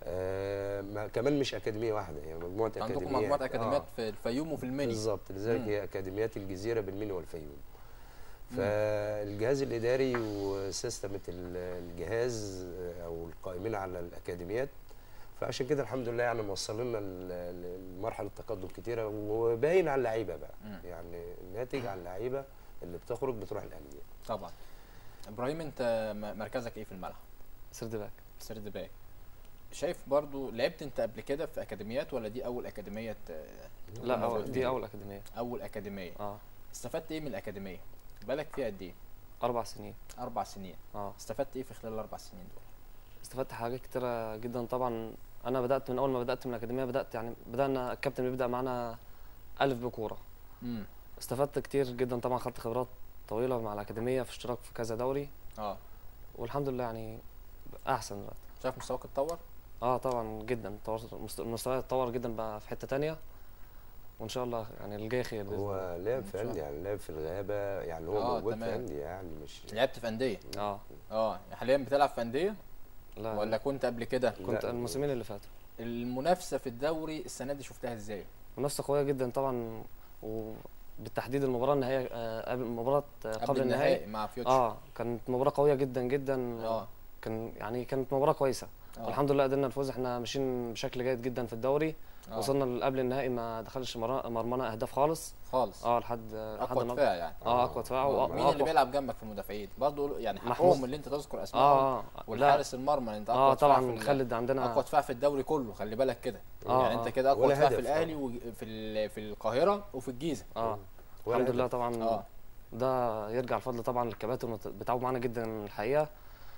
آه ما كمان مش اكاديميه واحده هي مجموعه اكاديميات عندكم مجموعه اكاديميات آه. في الفيوم وفي المنيا بالظبط لذلك مم. هي اكاديميات الجزيره بالمنيا والفيوم مم. فالجهاز الاداري وسيستمة ال- الجهاز او القائمين على الاكاديميات فعشان كده الحمد لله يعني موصل لنا ل- ل- لمرحله تقدم كتيره وباين على اللعيبه بقى مم. يعني الناتج على اللعيبه اللي بتخرج بتروح الانديه طبعا ابراهيم انت م- مركزك ايه في الملعب سرد باك سرد باك شايف برضو لعبت انت قبل كده في اكاديميات ولا دي اول اكاديميه ت- لا موجود أول دي فيها؟ اول اكاديميه اول اكاديميه اه استفدت ايه من الاكاديميه بالك فيها قد ايه اربع سنين اربع سنين اه استفدت ايه في خلال الاربع سنين دول استفدت حاجات كتيرة جدا طبعا انا بدات من اول ما بدات من الاكاديميه بدات يعني بدانا الكابتن بيبدا معانا الف بكوره امم استفدت كتير جدا طبعا خدت خبرات طويله مع الاكاديميه في اشتراك في كذا دوري اه والحمد لله يعني احسن دلوقتي شايف مستواك اتطور اه طبعا جدا طورت مست- مستواي اتطور جدا بقى في حته تانية وان شاء الله يعني الجاي خير بإذن الله. هو لعب إن في شاء انديه يعني لعب في الغابه يعني هو آه، موجود في تمام. انديه يعني مش لعبت في انديه اه اه حاليا بتلعب في انديه لا ولا كنت قبل كده كنت لا. الموسمين اللي فاتوا المنافسه في الدوري السنه دي شفتها ازاي منافسه قويه جدا طبعا وبالتحديد المباراه النهائيه آه، قبل مباراه آه، قبل النهائي مع فيوتشر اه كانت مباراه قويه جدا جدا اه كان يعني كانت مباراه كويسه آه. والحمد لله قدرنا نفوز احنا ماشيين بشكل جيد جدا في الدوري آه. وصلنا قبل النهائي ما دخلش مرا- مرمانا اهداف خالص خالص اه لحد لحد اقوى النهارده دفاع يعني اه اقوى دفاع آه. وأ- مين اللي وأقوى- بيلعب جنبك في المدافعين برضه يعني محمود. حقهم اللي انت تذكر اسمائهم اه اه لا والحارس المرمى انت اقوى اه دفاع في طبعا ال- خالد عندنا اقوى دفاع في الدوري كله خلي بالك كده آه، يعني آه. انت كده اقوى ولا دفاع في هدف، الاهلي وفي ال- في القاهره وفي الجيزه اه ولا الحمد هدف. لله طبعا اه ده يرجع الفضل طبعا للكباتن وت- بتعبوا معانا جدا الحقيقه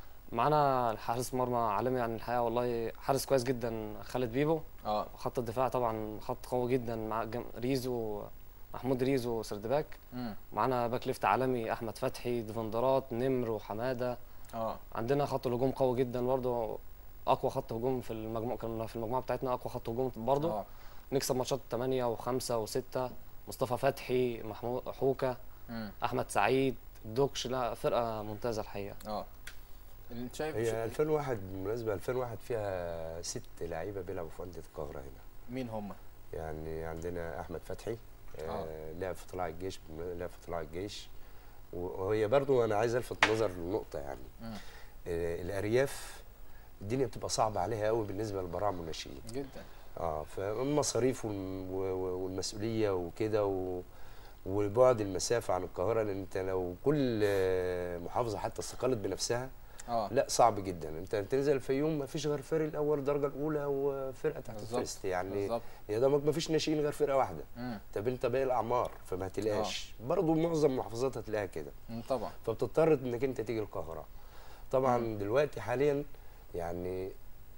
معانا حارس مرمى عالمي يعني الحقيقه والله حارس كويس جدا خالد بيبو اه خط الدفاع طبعا خط قوي جدا مع جم- ريزو محمود ريزو سردباك امم معانا باك ليفت عالمي احمد فتحي ديفندرات نمر وحماده اه عندنا خط الهجوم قوي جدا برضه اقوى خط هجوم في المجموعه كنا في المجموعه بتاعتنا اقوى خط هجوم برضه اه نكسب ماتشات 8 و5 و6 مصطفى فتحي محمود حوكه امم احمد سعيد دوكش لا فرقه ممتازه الحقيقه اه اللي انت شايف هي 2001 بالمناسبه 2001 فيها ست لعيبه بيلعبوا في انديه القاهره هنا مين هم يعني عندنا احمد فتحي آه لعب في طلائع الجيش لعب في طلائع الجيش وهي برضو انا عايز الفت النظر لنقطه يعني مم. آه الارياف الدنيا بتبقى صعبه عليها قوي بالنسبه للبراعم والناشئين جدا اه فالمصاريف والم- و- و- والمسؤوليه وكده و- وبعد المسافه عن القاهره لان انت لو كل آه، محافظه حتى استقلت بنفسها اه لا صعب جدا انت تنزل الفيوم ما فيش غير فريق الاول الدرجه الاولى وفرقه تحت بالظبط. الفيرست يعني بالظبط يا دوبك ما فيش ناشئين غير فرقه واحده امم طب انت باقي الاعمار فما هتلاقيش برضه معظم المحافظات هتلاقيها كده أمم، طبعا فبتضطر انك انت تيجي القاهره طبعا دلوقتي حاليا يعني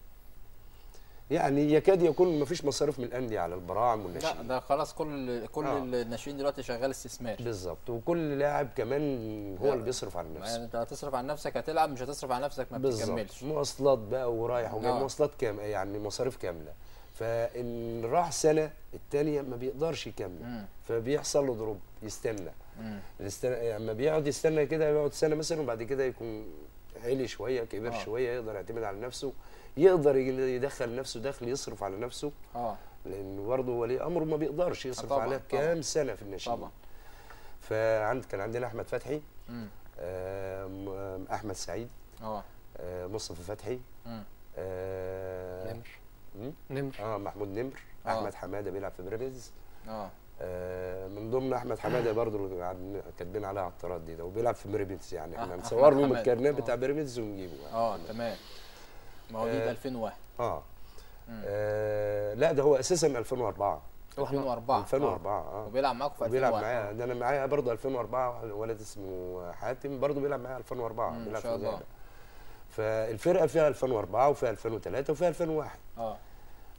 يعني يكاد يكون ما فيش مصاريف من الانديه على البراعم لا والناشئين ده خلاص كل كل آه. الناشئين دلوقتي شغال استثمار بالظبط وكل لاعب كمان هو لا. اللي بيصرف على يعني نفسه انت هتصرف على نفسك هتلعب مش هتصرف على نفسك ما بالظبط بتكملش مواصلات بقى ورايح وجاي آه. مواصلات كام يعني مصاريف كامله فان راح سنه الثانيه ما بيقدرش يكمل امم فبيحصل له دروب يستنى امم الاستنى يعني بيقعد يستنى كده يقعد سنه مثلا وبعد كده يكون علي شويه كبر آه. شويه يقدر يعتمد على نفسه يقدر يدخل نفسه دخل يصرف على نفسه اه لان برضه ولي امره ما بيقدرش يصرف طبعاً، عليها طبعاً. كام سنه في الناشئين طبعا فعند كان عندنا احمد فتحي امم آم، احمد سعيد اه آه، مصطفى فتحي امم آه، نمر مم؟ نمر اه محمود نمر آه. احمد حماده بيلعب في بيراميدز اه آه، من ضمن احمد حماده برضه اللي قاعدين- كاتبين عليها على الطراد دي ده وبيلعب في بيراميدز يعني آه، احنا أحمد نصور لهم حمادة. الكارنيه آه. بتاع بيراميدز ونجيبه يعني. اه تمام مواليد آه. 2001 اه مم. آه، لا ده هو اساسا 2004 2004 2004 اه وبيلعب معاكم في وبيلعب 2001 معايا ده انا معايا برضه 2004 ولد اسمه حاتم برضه بيلعب معايا 2004 مم، بيلعب إن في شاء الله. الغابة. فالفرقه فيها 2004 وفيها 2003 وفيها 2001 اه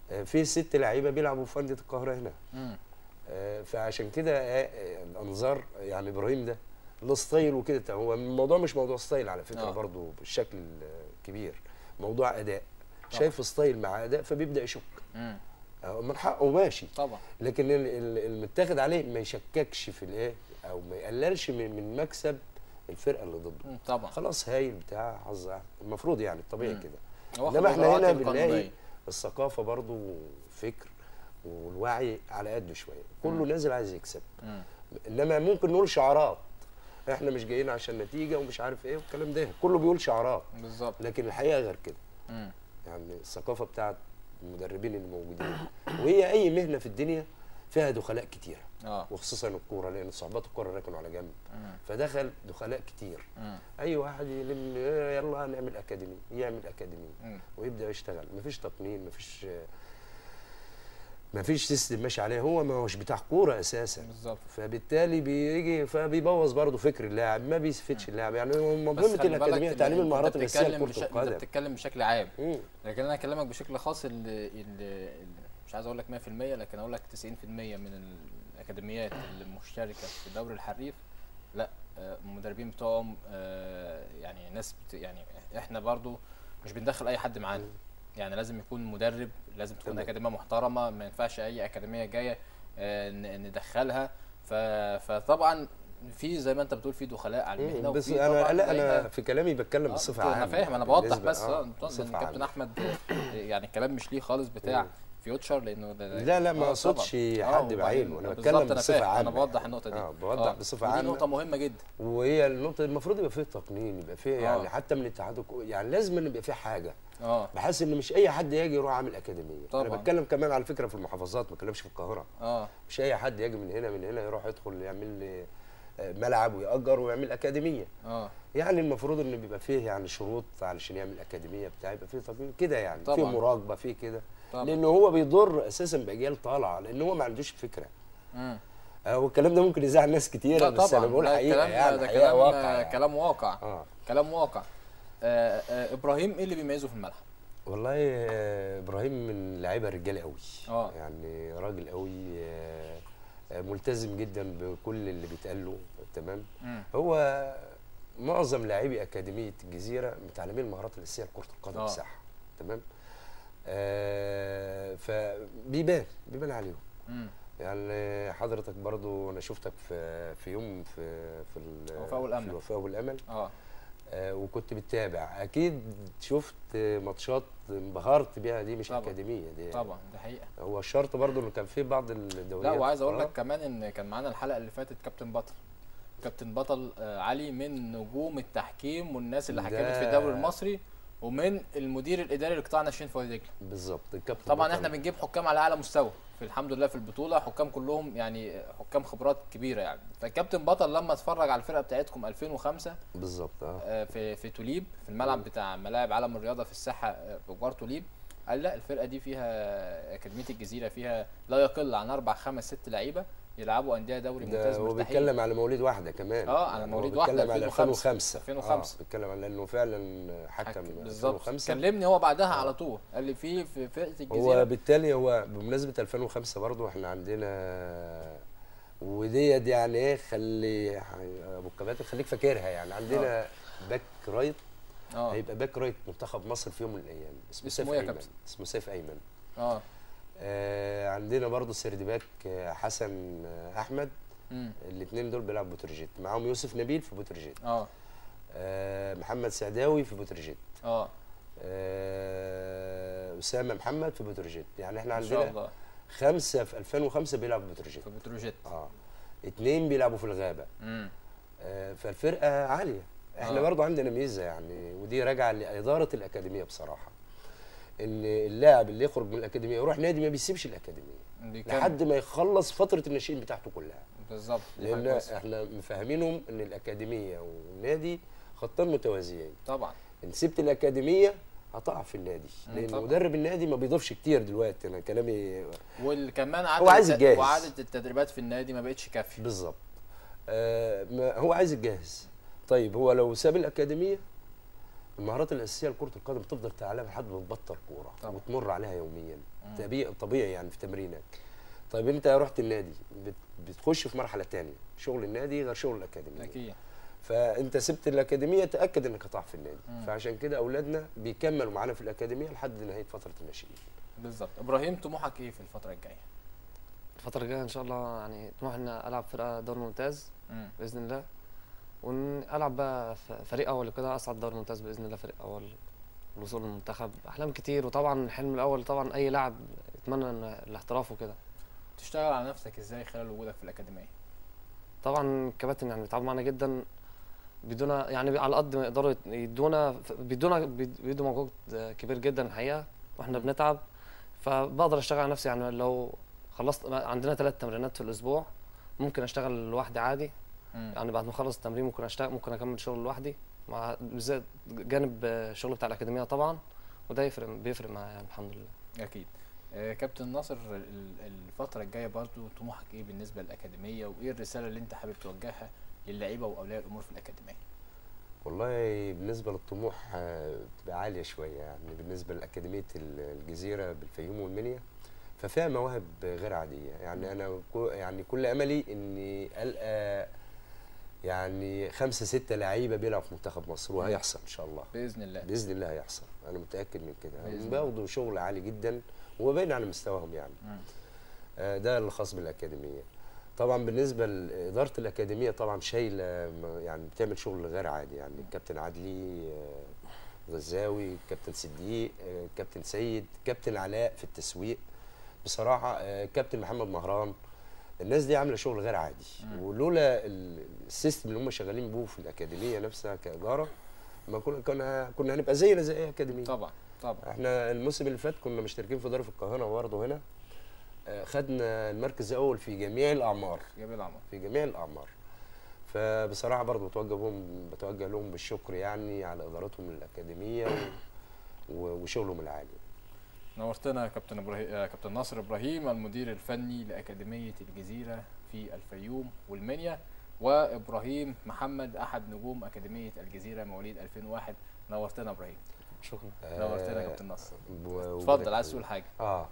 آه، في ست لعيبه بيلعبوا في انديه القاهره هنا مم. آه، فعشان كده آه، آه، الانظار يعني ابراهيم ده له ستايل وكده هو الموضوع مش موضوع ستايل على فكره آه. برضو بالشكل الكبير موضوع اداء شايف ستايل مع اداء فبيبدا يشك مم. آه، من حقه ماشي طبعا لكن ال- ال- المتاخد عليه ما يشككش في الايه او ما يقللش من من مكسب الفرقه اللي ضده مم. طبعا خلاص هايل بتاع حظ أحسن. المفروض يعني الطبيعي مم. كده واخد انما احنا الإجراءات هنا القانونية. بنلاقي الثقافه برضو فكر والوعي على قده شويه كله نازل عايز يكسب مم. انما ممكن نقول شعارات احنا مش جايين عشان نتيجه ومش عارف ايه والكلام ده كله بيقول شعارات بالظبط لكن الحقيقه غير كده مم. يعني الثقافه بتاعت المدربين اللي موجودين وهي اي مهنه في الدنيا فيها دخلاء كتيره اه وخصوصا الكوره لان صحبات الكوره ركنوا على جنب مم. فدخل دخلاء كتير مم. اي واحد يلم إيه يلا نعمل اكاديمي يعمل اكاديمي مم. ويبدا يشتغل مفيش تقنين مفيش مفيش سيستم ماشي عليه هو ما هوش بتاع كوره اساسا بالظبط فبالتالي بيجي فبيبوظ برضه فكر اللاعب ما بيستفدش اللاعب يعني هو بس مهمه خلي بالك الاكاديميه إن تعليم أنت المهارات الاساسيه بتتكلم لكره بش- انت القدم بتتكلم بشكل عام مم. لكن انا اكلمك بشكل خاص ال ال ال مش عايز اقول لك 100% لكن اقول لك 90% من الاكاديميات اللي مشتركه في دوري الحريف لا آه، المدربين بتوعهم آه، يعني ناس بت يعني احنا برضو مش بندخل اي حد معانا يعني لازم يكون مدرب لازم تكون تمام. اكاديميه محترمه ما ينفعش اي اكاديميه جايه آه، ن- ندخلها ف- فطبعا في زي ما انت بتقول في دخلاء على المهنه مم. بس وفي انا طبعاً لا انا لقينا- في كلامي بتكلم آه، بصفه انا عامه فاهم انا بوضح بالنسبة- بس آه، اه بصفة لان كابتن عامة. احمد آه، يعني الكلام مش ليه خالص بتاع فيوتشر لانه ده ده- لا لا ما آه، اقصدش طبعاً. آه، حد وبعدين بعينه انا بالظبط بتكلم أنا بصفه فاهم، عامه انا بوضح النقطه دي اه بوضح بصفه ودي عامه نقطه مهمه جدا وهي النقطه المفروض يبقى فيه تقنين يبقى فيه يعني آه. حتى من الاتحاد الكو- يعني لازم إن يبقى فيه حاجه اه بحيث ان مش اي حد يجي يروح عامل اكاديميه طبعاً. انا بتكلم كمان على فكره في المحافظات ما بتكلمش في القاهره اه مش اي حد يجي من هنا من هنا يروح يدخل يعمل لي آه، ملعب ويأجر ويعمل اكاديميه اه يعني المفروض ان بيبقى فيه يعني شروط علشان يعمل اكاديميه بتاع يبقى فيه تقنين كده يعني فيه طبعاً. مراقبه فيه كده طبعا لان هو بيضر اساسا باجيال طالعه لان هو ما عندوش فكره مم. آه، والكلام ده ممكن يزعل ناس كتير لا بس طبعا انا بقول لا، حقيقه الكلام يعني ده حقيقه كلام واقع آه، يعني. كلام واقع اه كلام واقع آه آه ابراهيم ايه اللي بيميزه في الملعب والله آه، ابراهيم من لعيبه رجاله قوي آه. يعني راجل قوي آه، آه، ملتزم جدا بكل اللي بيتقال له تمام مم. هو معظم لاعبي اكاديميه الجزيره متعلمين المهارات الاساسيه لكره القدم آه. صح تمام آه فبيبان بيبان عليهم مم. يعني حضرتك برضو انا شفتك في في يوم في في ال- الوفاء والأمل. في الوفاء والامل اه آه، وكنت بتتابع اكيد شفت ماتشات انبهرت بيها دي مش طبعاً. اكاديميه دي طبعا دي حقيقه هو الشرط برضو انه كان في بعض الدوريات لا وعايز اقول آه، لك كمان ان كان معانا الحلقه اللي فاتت كابتن بطل كابتن بطل آه، علي من نجوم التحكيم والناس اللي حكمت في ده- الدوري المصري ومن المدير الاداري لقطاع ناشئين في وادي دجله بالظبط الكابتن طبعا بطل. احنا بنجيب حكام على اعلى مستوى في الحمد لله في البطوله حكام كلهم يعني حكام خبرات كبيره يعني فالكابتن بطل لما اتفرج على الفرقه بتاعتكم 2005 بالظبط اه آه، في في توليب في الملعب بتاع ملاعب عالم الرياضه في الساحه آه، في جوار توليب قال لا الفرقه دي فيها اكاديميه الجزيره فيها لا يقل عن اربع خمس ست لعيبه يلعبوا انديه دوري ممتاز ده هو مرتاحين بيتكلم على مواليد واحده كمان آه، على يعني مواليد هو واحدة، بيتكلم على 2005. 2005 2005. آه بيتكلم على انه فعلا حكم بالظبط 2005 كلمني هو بعدها على طول قال لي في في فرقه هو الجزيره بالتالي هو بمناسبه 2005 برضو احنا عندنا وديت يعني ايه خلي ابو الكباتن خليك فاكرها يعني عندنا باك رايت اه هيبقى باك رايت منتخب مصر في يوم من الايام اسمه اسمه سيف إيه يا ايمن كابتن؟ اسمه سيف ايمن اه آه عندنا برضو سيرد باك آه، حسن آه، احمد امم الاثنين دول بيلعبوا بوترجيت معاهم يوسف نبيل في بوترجيت اه آه محمد سعداوي في بوترجيت اه آه اسامه محمد في بوترجيت يعني احنا ان شاء عندنا الله خمسه في 2005 بيلعبوا في بوترجيت في بتروجيت اه اثنين بيلعبوا في الغابه امم آه فالفرقه عاليه احنا آه. برضو عندنا ميزه يعني ودي راجعه لاداره الاكاديميه بصراحه ان اللاعب اللي يخرج من الاكاديميه يروح نادي ما بيسيبش الاكاديميه دي كام؟ لحد ما يخلص فتره الناشئين بتاعته كلها بالظبط دي حاجة لان كويسة. احنا مفهمينهم ان الاكاديميه والنادي خطين متوازيين طبعا ان سبت الاكاديميه هتقع في النادي مم، لان طبعا. مدرب النادي ما بيضيفش كتير دلوقتي انا كلامي وكمان عدد هو عايز الت- يجهز. وعدد التدريبات في النادي ما بقتش كافيه بالظبط آه ما هو عايز يتجهز طيب هو لو ساب الاكاديميه المهارات الاساسيه لكره القدم بتفضل تعلمها لحد ما تبطل كوره طبعا. وتمر عليها يوميا مم. طبيعي طبيعي يعني في تمرينك طيب انت رحت النادي بت- بتخش في مرحله تانية شغل النادي غير شغل الاكاديميه اكيد فانت سبت الاكاديميه تاكد انك هتقع في النادي مم. فعشان كده اولادنا بيكملوا معانا في الاكاديميه لحد نهايه فتره الناشئين بالظبط ابراهيم طموحك ايه في الفتره الجايه الفترة الجاية إن شاء الله يعني طموح إن ألعب فرقة دوري ممتاز مم. بإذن الله وإن ألعب بقى ف- فريق أول وكده أصعد دوري ممتاز بإذن الله فريق أول الوصول للمنتخب أحلام كتير وطبعا الحلم الأول طبعا أي لاعب يتمنى إن الاحتراف وكده تشتغل على نفسك ازاي خلال وجودك في الاكاديميه طبعا الكباتن يعني بيتعبوا معانا جدا بيدونا يعني على قد ما يقدروا يدونا بيدونا بيدوا مجهود كبير جدا الحقيقه واحنا بنتعب فبقدر اشتغل على نفسي يعني لو خلصت عندنا ثلاث تمرينات في الاسبوع ممكن اشتغل لوحدي عادي مم. يعني بعد ما اخلص التمرين ممكن اشتغل ممكن اكمل شغل لوحدي مع بالذات جانب الشغل بتاع الاكاديميه طبعا وده يفرق بيفرق معايا يعني الحمد لله اكيد آه، كابتن ناصر ال- الفتره الجايه برضو طموحك ايه بالنسبه للاكاديميه وايه الرساله اللي انت حابب توجهها للعيبه واولياء الامور في الاكاديميه والله بالنسبه للطموح آه، بتبقى عاليه شويه يعني بالنسبه لاكاديميه ال- الجزيره بالفيوم والمنيا ففيها مواهب غير عاديه يعني انا كو- يعني كل املي اني القى يعني خمسه سته لعيبه بيلعبوا في منتخب مصر وهيحصل ان شاء الله باذن الله باذن الله هيحصل انا متاكد من كده بإذن الله. بياخدوا شغل عالي جدا وباين على مستواهم يعني مم. آه، ده الخاص بالاكاديميه طبعا بالنسبه لاداره الاكاديميه طبعا شايله م- يعني بتعمل شغل غير عادي يعني الكابتن عدلي آه، غزاوي كابتن صديق آه، كابتن سيد كابتن علاء في التسويق بصراحه آه، كابتن محمد مهران الناس دي عامله شغل غير عادي مم. ولولا ال- السيستم اللي هم شغالين بيه في الاكاديميه نفسها كاداره ما كنا كنا كنا هنبقى زينا زي اي اكاديميه طبعا طبعا احنا الموسم اللي فات كنا مشتركين في دار في القاهره برضه هنا آه، خدنا المركز الاول في جميع الاعمار جميل عمر في جميع الاعمار فبصراحه برضه بتوجه لهم بتوجه لهم بالشكر يعني على ادارتهم للاكاديميه و- و- وشغلهم العالي نورتنا يا كابتن ابراهيم آه، كابتن ناصر ابراهيم المدير الفني لاكاديميه الجزيره في الفيوم والمنيا وابراهيم محمد احد نجوم اكاديميه الجزيره مواليد 2001 نورتنا يا ابراهيم شكرا نورتنا يا آه، كابتن ناصر و- اتفضل عايز تقول حاجه آه,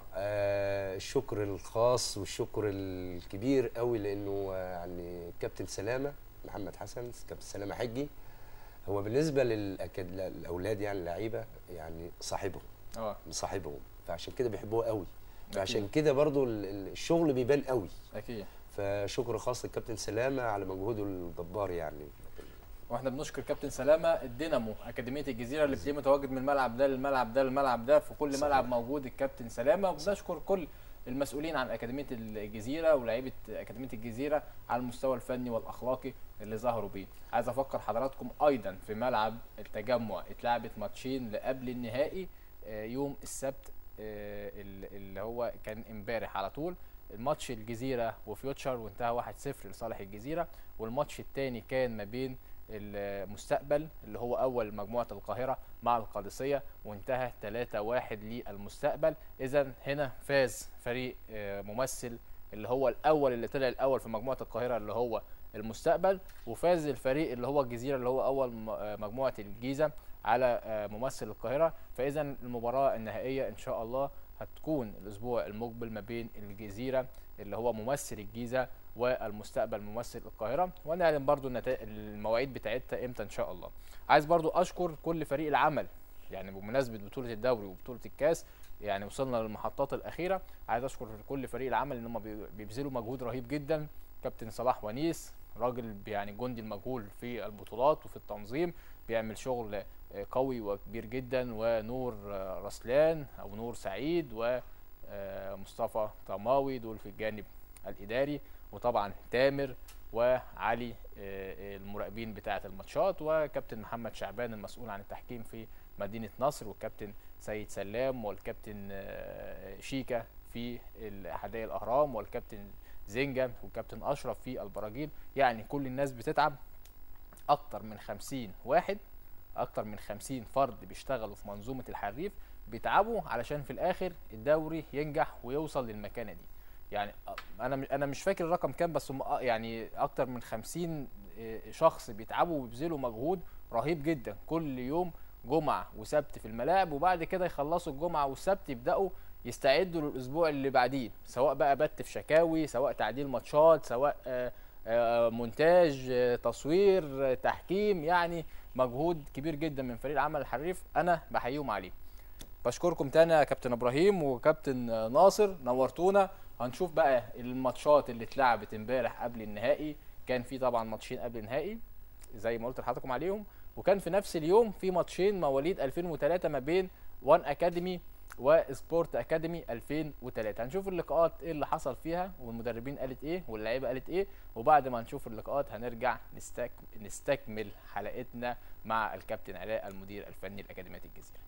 اه الشكر الخاص والشكر الكبير قوي لانه آه، يعني كابتن سلامه محمد حسن كابتن سلامه حجي هو بالنسبه للأكاد... للاولاد يعني اللعيبه يعني صاحبهم اه مصاحبهم فعشان كده بيحبوه قوي فعشان أكيد. كده برضو ال- ال- الشغل بيبان قوي اكيد فشكر خاص للكابتن سلامه على مجهوده الجبار يعني واحنا بنشكر كابتن سلامه الدينامو اكاديميه الجزيره اللي بتلاقيه متواجد من الملعب ده للملعب ده للملعب ده في كل صحيح. ملعب موجود الكابتن سلامه وبنشكر كل المسؤولين عن اكاديميه الجزيره ولاعيبه اكاديميه الجزيره على المستوى الفني والاخلاقي اللي ظهروا بيه عايز افكر حضراتكم ايضا في ملعب التجمع اتلعبت ماتشين لقبل النهائي آه، يوم السبت آه، ال- اللي هو كان امبارح على طول الماتش الجزيره وفيوتشر وانتهى 1-0 لصالح الجزيره والماتش الثاني كان ما بين المستقبل اللي هو اول مجموعه القاهره مع القادسيه وانتهى 3-1 للمستقبل اذا هنا فاز فريق آه، ممثل اللي هو الاول اللي طلع الاول في مجموعه القاهره اللي هو المستقبل وفاز الفريق اللي هو الجزيره اللي هو اول م- آه، مجموعه الجيزه على آه، ممثل القاهره فاذا المباراه النهائيه ان شاء الله هتكون الاسبوع المقبل ما بين الجزيره اللي هو ممثل الجيزه والمستقبل ممثل القاهره ونعلن برضو النتا- المواعيد بتاعتها امتى ان شاء الله عايز برضو اشكر كل فريق العمل يعني بمناسبه بطوله الدوري وبطوله الكاس يعني وصلنا للمحطات الاخيره عايز اشكر كل فريق العمل ان هم بي- بيبذلوا مجهود رهيب جدا كابتن صلاح ونيس راجل يعني جندي المجهول في البطولات وفي التنظيم بيعمل شغل آه، قوي وكبير جدا ونور آه، رسلان او نور سعيد ومصطفى طماوي دول في الجانب الاداري وطبعا تامر وعلي آه، المراقبين بتاعه الماتشات وكابتن محمد شعبان المسؤول عن التحكيم في مدينه نصر والكابتن سيد سلام والكابتن آه، شيكا في حدائق الاهرام والكابتن زنجة والكابتن اشرف في البراجيل يعني كل الناس بتتعب اكتر من خمسين واحد اكتر من خمسين فرد بيشتغلوا في منظومه الحريف بيتعبوا علشان في الاخر الدوري ينجح ويوصل للمكانه دي يعني انا انا مش فاكر الرقم كام بس هم يعني اكتر من 50 شخص بيتعبوا وبيبذلوا مجهود رهيب جدا كل يوم جمعه وسبت في الملاعب وبعد كده يخلصوا الجمعه والسبت يبداوا يستعدوا للاسبوع اللي بعديه سواء بقى بت في شكاوي سواء تعديل ماتشات سواء آه، آه، مونتاج آه، تصوير آه، تحكيم يعني مجهود كبير جدا من فريق العمل الحريف انا بحييهم عليه بشكركم تاني يا كابتن ابراهيم وكابتن آه، ناصر نورتونا هنشوف بقى الماتشات اللي اتلعبت امبارح قبل النهائي كان في طبعا ماتشين قبل النهائي زي ما قلت لحضراتكم عليهم وكان في نفس اليوم في ماتشين مواليد 2003 ما بين وان اكاديمي وسبورت اكاديمي 2003 هنشوف اللقاءات ايه اللي حصل فيها والمدربين قالت ايه واللعيبه قالت ايه وبعد ما نشوف اللقاءات هنرجع نستك... نستكمل حلقتنا مع الكابتن علاء المدير الفني لاكاديميه الجزيره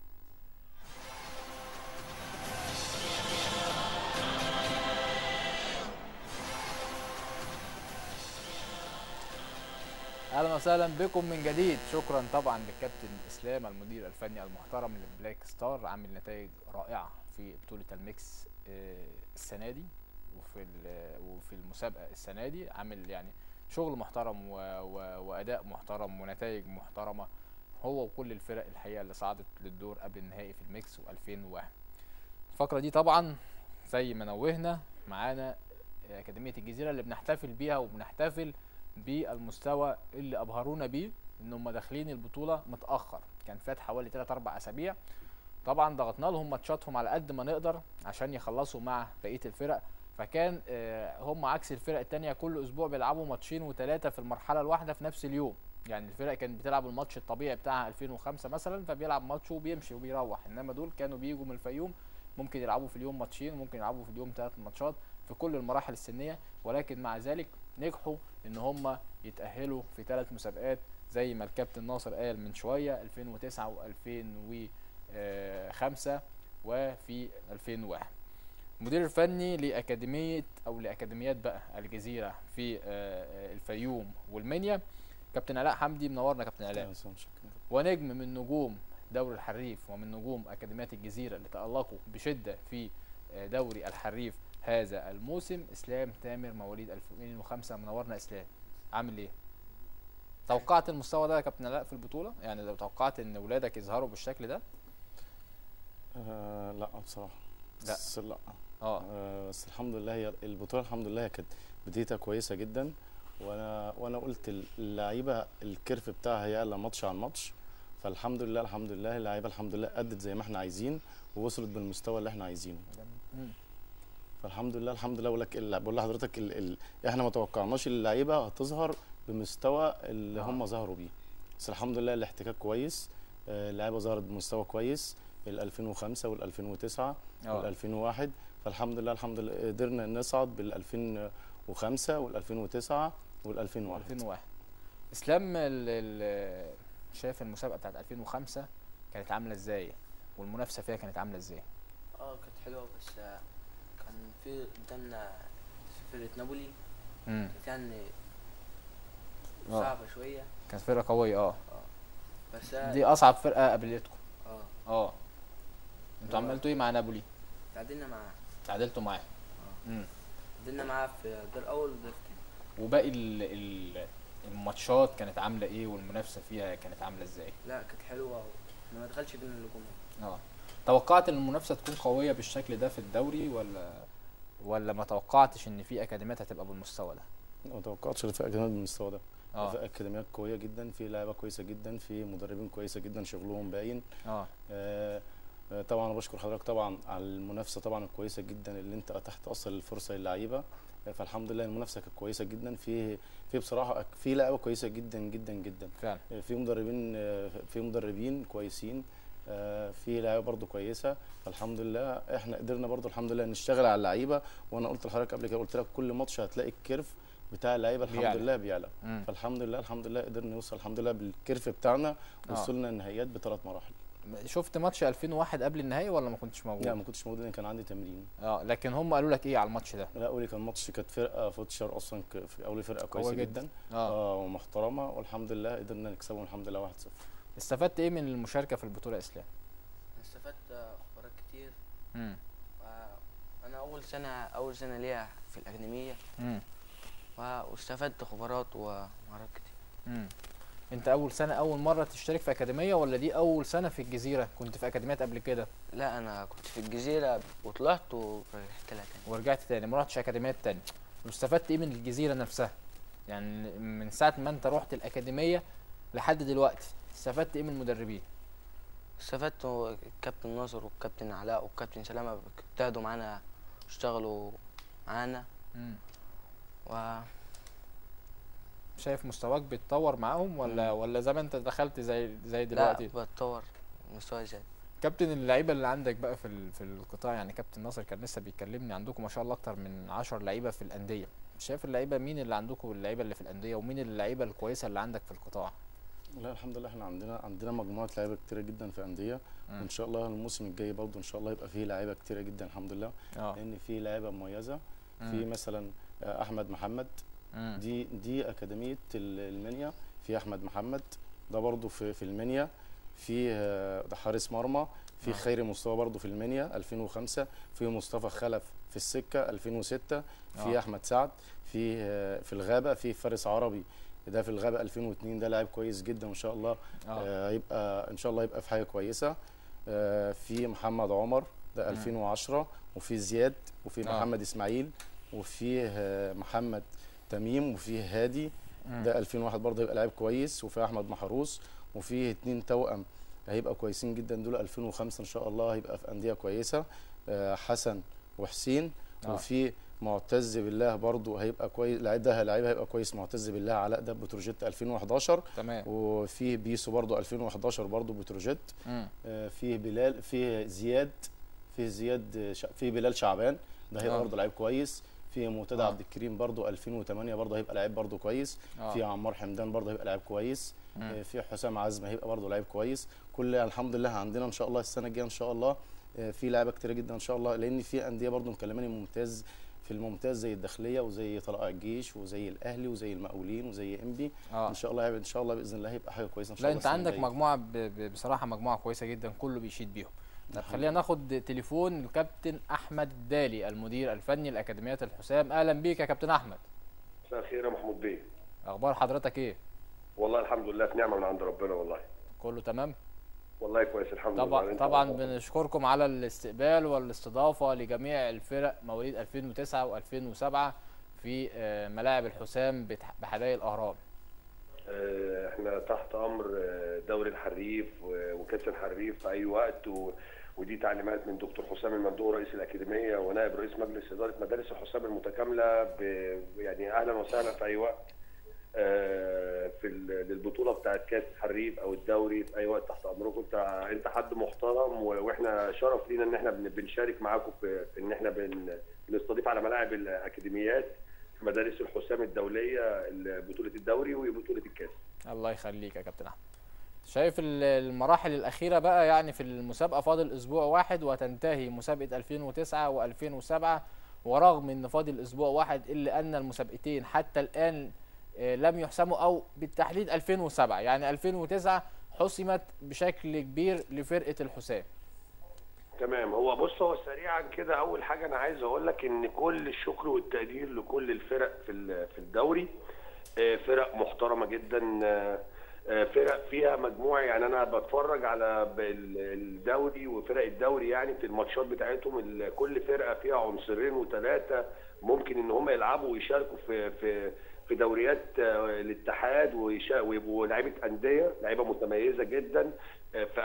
اهلا وسهلا بكم من جديد شكرا طبعا للكابتن اسلام المدير الفني المحترم للبلاك ستار عامل نتائج رائعه في بطوله الميكس آه، السنه دي وفي ال- وفي المسابقه السنه دي عامل يعني شغل محترم و... و... واداء محترم ونتائج محترمه هو وكل الفرق الحقيقه اللي صعدت للدور قبل النهائي في الميكس و2001 الفقره دي طبعا زي ما نوهنا معانا اكاديميه الجزيره اللي بنحتفل بيها وبنحتفل بالمستوى اللي ابهرونا بيه ان هم داخلين البطوله متاخر كان فات حوالي 3 4 اسابيع طبعا ضغطنا لهم ماتشاتهم على قد ما نقدر عشان يخلصوا مع بقيه الفرق فكان آه، هم عكس الفرق التانية كل اسبوع بيلعبوا ماتشين وثلاثه في المرحله الواحده في نفس اليوم يعني الفرق كانت بتلعب الماتش الطبيعي بتاعها 2005 مثلا فبيلعب ماتش وبيمشي وبيروح انما دول كانوا بيجوا من الفيوم ممكن يلعبوا في اليوم ماتشين ممكن يلعبوا في اليوم ثلاث ماتشات في كل المراحل السنيه ولكن مع ذلك نجحوا ان هم يتاهلوا في ثلاث مسابقات زي ما الكابتن ناصر قال من شويه 2009 و2005 وفي 2001 المدير الفني لاكاديميه او لاكاديميات بقى الجزيره في آه، آه، الفيوم والمنيا كابتن علاء حمدي منورنا كابتن علاء أهلاً وسهلاً، شكراً. ونجم من نجوم دوري الحريف ومن نجوم اكاديميات الجزيره اللي تالقوا بشده في آه، دوري الحريف هذا الموسم اسلام تامر مواليد 2005 منورنا اسلام عامل ايه توقعت المستوى ده يا كابتن علاء في البطوله يعني لو توقعت ان ولادك يظهروا بالشكل ده آه لا بصراحه لا. بس لا اه آه بس الحمد لله هي البطوله الحمد لله هي كانت بدايتها كويسه جدا وانا وانا قلت اللعيبه الكيرف بتاعها هيعلى ماتش عن ماتش فالحمد لله الحمد لله اللعيبه الحمد لله ادت زي ما احنا عايزين ووصلت بالمستوى اللي احنا عايزينه مم. فالحمد لله الحمد لله بقول لك ال- بقول لحضرتك ال... ال... احنا ما توقعناش اللعيبه هتظهر بمستوى اللي آه. هم ظهروا بيه بس الحمد لله الاحتكاك كويس آه، اللعيبه ظهرت بمستوى كويس ال 2005 وال 2009 وال اه 2001 فالحمد لله الحمد لله قدرنا نصعد بال 2005 وال 2009 وال 2001 2001 اسلام ال ال شايف المسابقه بتاعت 2005 كانت عامله ازاي والمنافسه فيها كانت عامله ازاي اه كانت حلوة بس آه، كان في قدامنا فرقة نابولي امم كانت يعني آه. صعبة شوية كانت فرقه قويه اه بس آه، دي اصعب فرقه قابلتكم اه اه انتوا آه. عملتوا ايه مع نابولي تعادلنا معاه تعادلتوا معاه امم تعادلنا معاه في دور أول ودور تاني وباقي ال ال الماتشات كانت عامله ايه والمنافسه فيها كانت عامله ازاي لا كانت حلوة و- ما دخلش بين الهجوم اه توقعت ان المنافسه تكون قويه بالشكل ده في الدوري ولا ولا ما توقعتش ان في اكاديميات هتبقى بالمستوى ده ما توقعتش الفرقه كمان بالمستوى ده اه في اكاديميات قويه جدا في لعيبه كويسه جدا في مدربين كويسه جدا شغلهم باين اه آه، آه، طبعا انا بشكر حضرتك طبعا على المنافسه طبعا الكويسه جدا اللي انت اتحت اصلا الفرصه للعيبه آه، فالحمد لله المنافسه كانت كويسه جدا في في بصراحه أك- في لعيبه كويسه جدا جدا جدا فعلا آه، في مدربين آه، في مدربين كويسين آه، في لعيبه برضو كويسه فالحمد لله احنا قدرنا برضو الحمد لله نشتغل على اللعيبه وانا قلت لحضرتك قبل كده قلت لك كل ماتش هتلاقي الكيرف بتاع اللعيبه الحمد بيعلى. لله بيعلى مم. فالحمد لله الحمد لله قدرنا نوصل الحمد لله بالكيرف بتاعنا وصلنا النهائيات بثلاث مراحل شفت ماتش 2001 قبل النهائي ولا ما كنتش موجود لا ما كنتش موجود لان كان عندي تمرين اه لكن هم قالوا لك ايه على الماتش ده لا قولي كان ماتش كانت فرقه فوتشر اصلا ك- في اول فرقه قوية كويسه جدا. جدا اه اه ومحترمه والحمد لله قدرنا نكسبهم الحمد لله 1-0 استفدت ايه من المشاركه في البطوله يا اسلام أنا استفدت آه، خبرات كتير امم وأنا أول سنة أول سنة ليا في الأكاديمية امم و- واستفدت خبرات ومهارات كتير امم انت اول سنه اول مره تشترك في اكاديميه ولا دي اول سنه في الجزيره كنت في اكاديميات قبل كده لا انا كنت في الجزيره وطلعت ورجعت لها تاني ورجعت تاني ما رحتش اكاديميات تاني واستفدت ايه من الجزيره نفسها يعني من ساعه ما انت رحت الاكاديميه لحد دلوقتي استفدت ايه من المدربين استفدت هو الكابتن ناصر والكابتن علاء والكابتن سلامه اجتهدوا معانا اشتغلوا معانا مم. و شايف مستواك بيتطور معاهم ولا ولا زي ما انت دخلت زي زي لا دلوقتي بتطور مستوى زاد كابتن اللعيبه اللي عندك بقى في ال- في القطاع يعني كابتن ناصر كان لسه بيكلمني عندكم ما شاء الله اكتر من 10 لعيبه في الانديه شايف اللعيبه مين اللي عندكم اللعيبه اللي في الانديه ومين اللعيبه الكويسه اللي عندك في القطاع لا الحمد لله احنا عندنا عندنا مجموعه لعيبه كتيره جدا في انديه مم. وان شاء الله الموسم الجاي برضه ان شاء الله يبقى فيه لعيبه كتيره جدا الحمد لله اه لان في لعيبه مميزه في مم. مثلا آه، احمد محمد مم. دي دي اكاديميه ال- المنيا في احمد محمد ده برضه في في المنيا في آه، ده حارس مرمى في آه. خيري مصطفى برضه في المنيا 2005 في مصطفى خلف في السكه 2006 في آه. احمد سعد في آه، في الغابه في فارس عربي ده في الغابه 2002 ده لاعب كويس جدا وان شاء الله اه آه، يبقى ان شاء الله يبقى في حاجه كويسه آه، في محمد عمر ده مم. 2010 وفي زياد وفي آه. محمد اسماعيل وفي آه، محمد تميم وفي هادي مم. ده 2001 برضه هيبقى لاعب كويس وفي احمد محروس وفي اتنين توأم هيبقى كويسين جدا دول 2005 ان شاء الله هيبقى في انديه كويسه آه، حسن وحسين آه. وفي معتز بالله برضه هيبقى كويس لعيب ده لعيب هيبقى كويس معتز بالله علاء ده بتروجيت 2011 تمام وفي بيسو برضو 2011 برضو بتروجيت مم. آه، فيه بلال فيه زياد فيه زياد آه، شع- فيه بلال شعبان ده هيبقى آه. برضو لعيب كويس في معتدى آه. عبد الكريم برضو 2008 برضو هيبقى لعيب برضو كويس اه في عمار حمدان برضو هيبقى لعيب كويس مم. آه، في حسام عزمي هيبقى برضو لعيب كويس كل الحمد لله عندنا ان شاء الله السنه الجايه ان شاء الله آه، في لعيبه كتير جدا ان شاء الله لان في انديه برضو مكلماني ممتاز في الممتاز زي الداخليه وزي طلائع الجيش وزي الاهلي وزي المقاولين وزي انبي اه ان شاء الله ان شاء الله باذن الله هيبقى حاجه كويسه ان شاء لا الله انت السنة عندك الجاية. مجموعه ب... ب... بصراحه مجموعه كويسه جدا كله بيشيد بيهم طب الحمد خلينا ناخد تليفون الكابتن احمد الدالي المدير الفني لاكاديميات الحسام اهلا بيك يا كابتن احمد مساء الخير يا محمود بيه اخبار حضرتك ايه والله الحمد لله في نعمه من عند ربنا والله كله تمام والله كويس الحمد لله طبعا أنت طبعا أخبارك؟ بنشكركم على الاستقبال والاستضافه لجميع الفرق مواليد 2009 و2007 في آه، ملاعب الحسام بتح- بحدائق الاهرام آه، احنا تحت امر آه، دوري الحريف و- وكاس الحريف في اي وقت و... ودي تعليمات من دكتور حسام الممدوح رئيس الاكاديميه ونائب رئيس مجلس اداره مدارس الحسام المتكامله ب... يعني اهلا وسهلا في اي وقت آه، في ال- للبطوله بتاعت كاس الحريف او الدوري في اي وقت تحت امركم انت انت حد محترم و- واحنا شرف لينا ان احنا بن- بنشارك معاكم في في ان احنا بن... بنستضيف على ملاعب الاكاديميات في مدارس الحسام الدوليه ال- بطوله الدوري وبطوله الكاس الله يخليك يا كابتن احمد شايف ال- المراحل الاخيره بقى يعني في المسابقه فاضل اسبوع واحد وتنتهي مسابقه 2009 و2007 ورغم ان فاضل اسبوع واحد الا ان المسابقتين حتى الان آه، لم يحسموا او بالتحديد 2007 يعني 2009 حسمت بشكل كبير لفرقه الحسام تمام هو بص هو سريعا كده اول حاجه انا عايز اقول لك ان كل الشكر والتقدير لكل الفرق في ال- في الدوري آه، فرق محترمه جدا آه، آه، فرق فيها مجموعه يعني انا بتفرج على ب- ال- الدوري وفرق الدوري يعني في الماتشات بتاعتهم ال- كل فرقه فيها عنصرين وثلاثه ممكن ان هم يلعبوا ويشاركوا في في في دوريات آه، الاتحاد ويشا- ويبقوا لعيبه انديه لعيبه متميزه جدا آه، في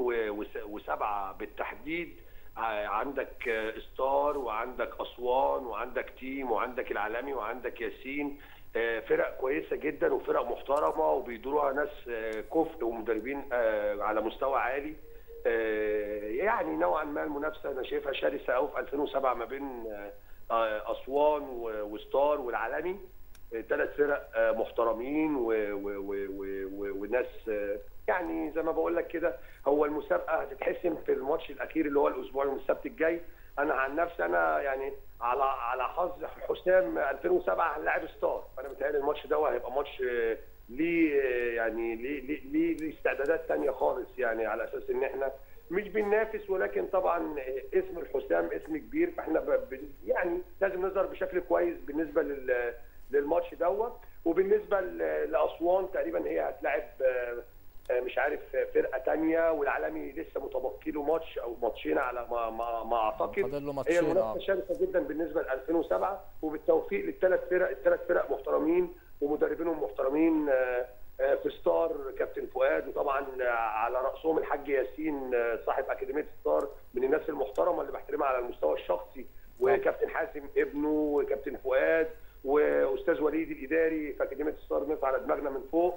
2007 بالتحديد ع- عندك آه، ستار وعندك اسوان وعندك تيم وعندك العالمي وعندك ياسين آه، فرق كويسه جدا وفرق محترمه وبيدوروها ناس آه، كفء ومدربين آه، على مستوى عالي آه، يعني نوعا ما المنافسه انا شايفها شرسه قوي في 2007 ما بين آه، آه، اسوان و- وستار والعالمي ثلاث فرق آه، محترمين و- و- و- و- و- وناس آه، يعني زي ما بقول لك كده هو المسابقه هتتحسم في الماتش الاخير اللي هو الاسبوع يوم السبت الجاي انا عن نفسي انا يعني على على حظ حسام 2007 هنلاعب ستار فانا متهيألي الماتش ده هيبقى ماتش آه، ليه آه، يعني ليه ليه ليه ليه استعدادات تانية خالص يعني على اساس ان احنا مش بننافس ولكن طبعا اسم الحسام اسم كبير فاحنا ب- ب- يعني لازم نظهر بشكل كويس بالنسبه لل للماتش دوت وبالنسبه ل- لاسوان تقريبا هي هتلاعب آه، آه، مش عارف آه، فرقه تانية والعالمي لسه متبقي له ماتش او ماتشين على ما ما, ما اعتقد فاضل له هي ماتشين المنافسه اه شرسه جدا بالنسبه ل 2007 وبالتوفيق للثلاث فرق الثلاث فرق محترمين ومدربينهم محترمين آه، آه، في ستار كابتن فؤاد وطبعا آه، على راسهم الحاج ياسين آه، صاحب اكاديميه ستار من الناس المحترمه اللي بحترمها على المستوى الشخصي وكابتن حازم ابنه وكابتن فؤاد واستاذ وليد الاداري في اكاديميه ستار نرفع على دماغنا من فوق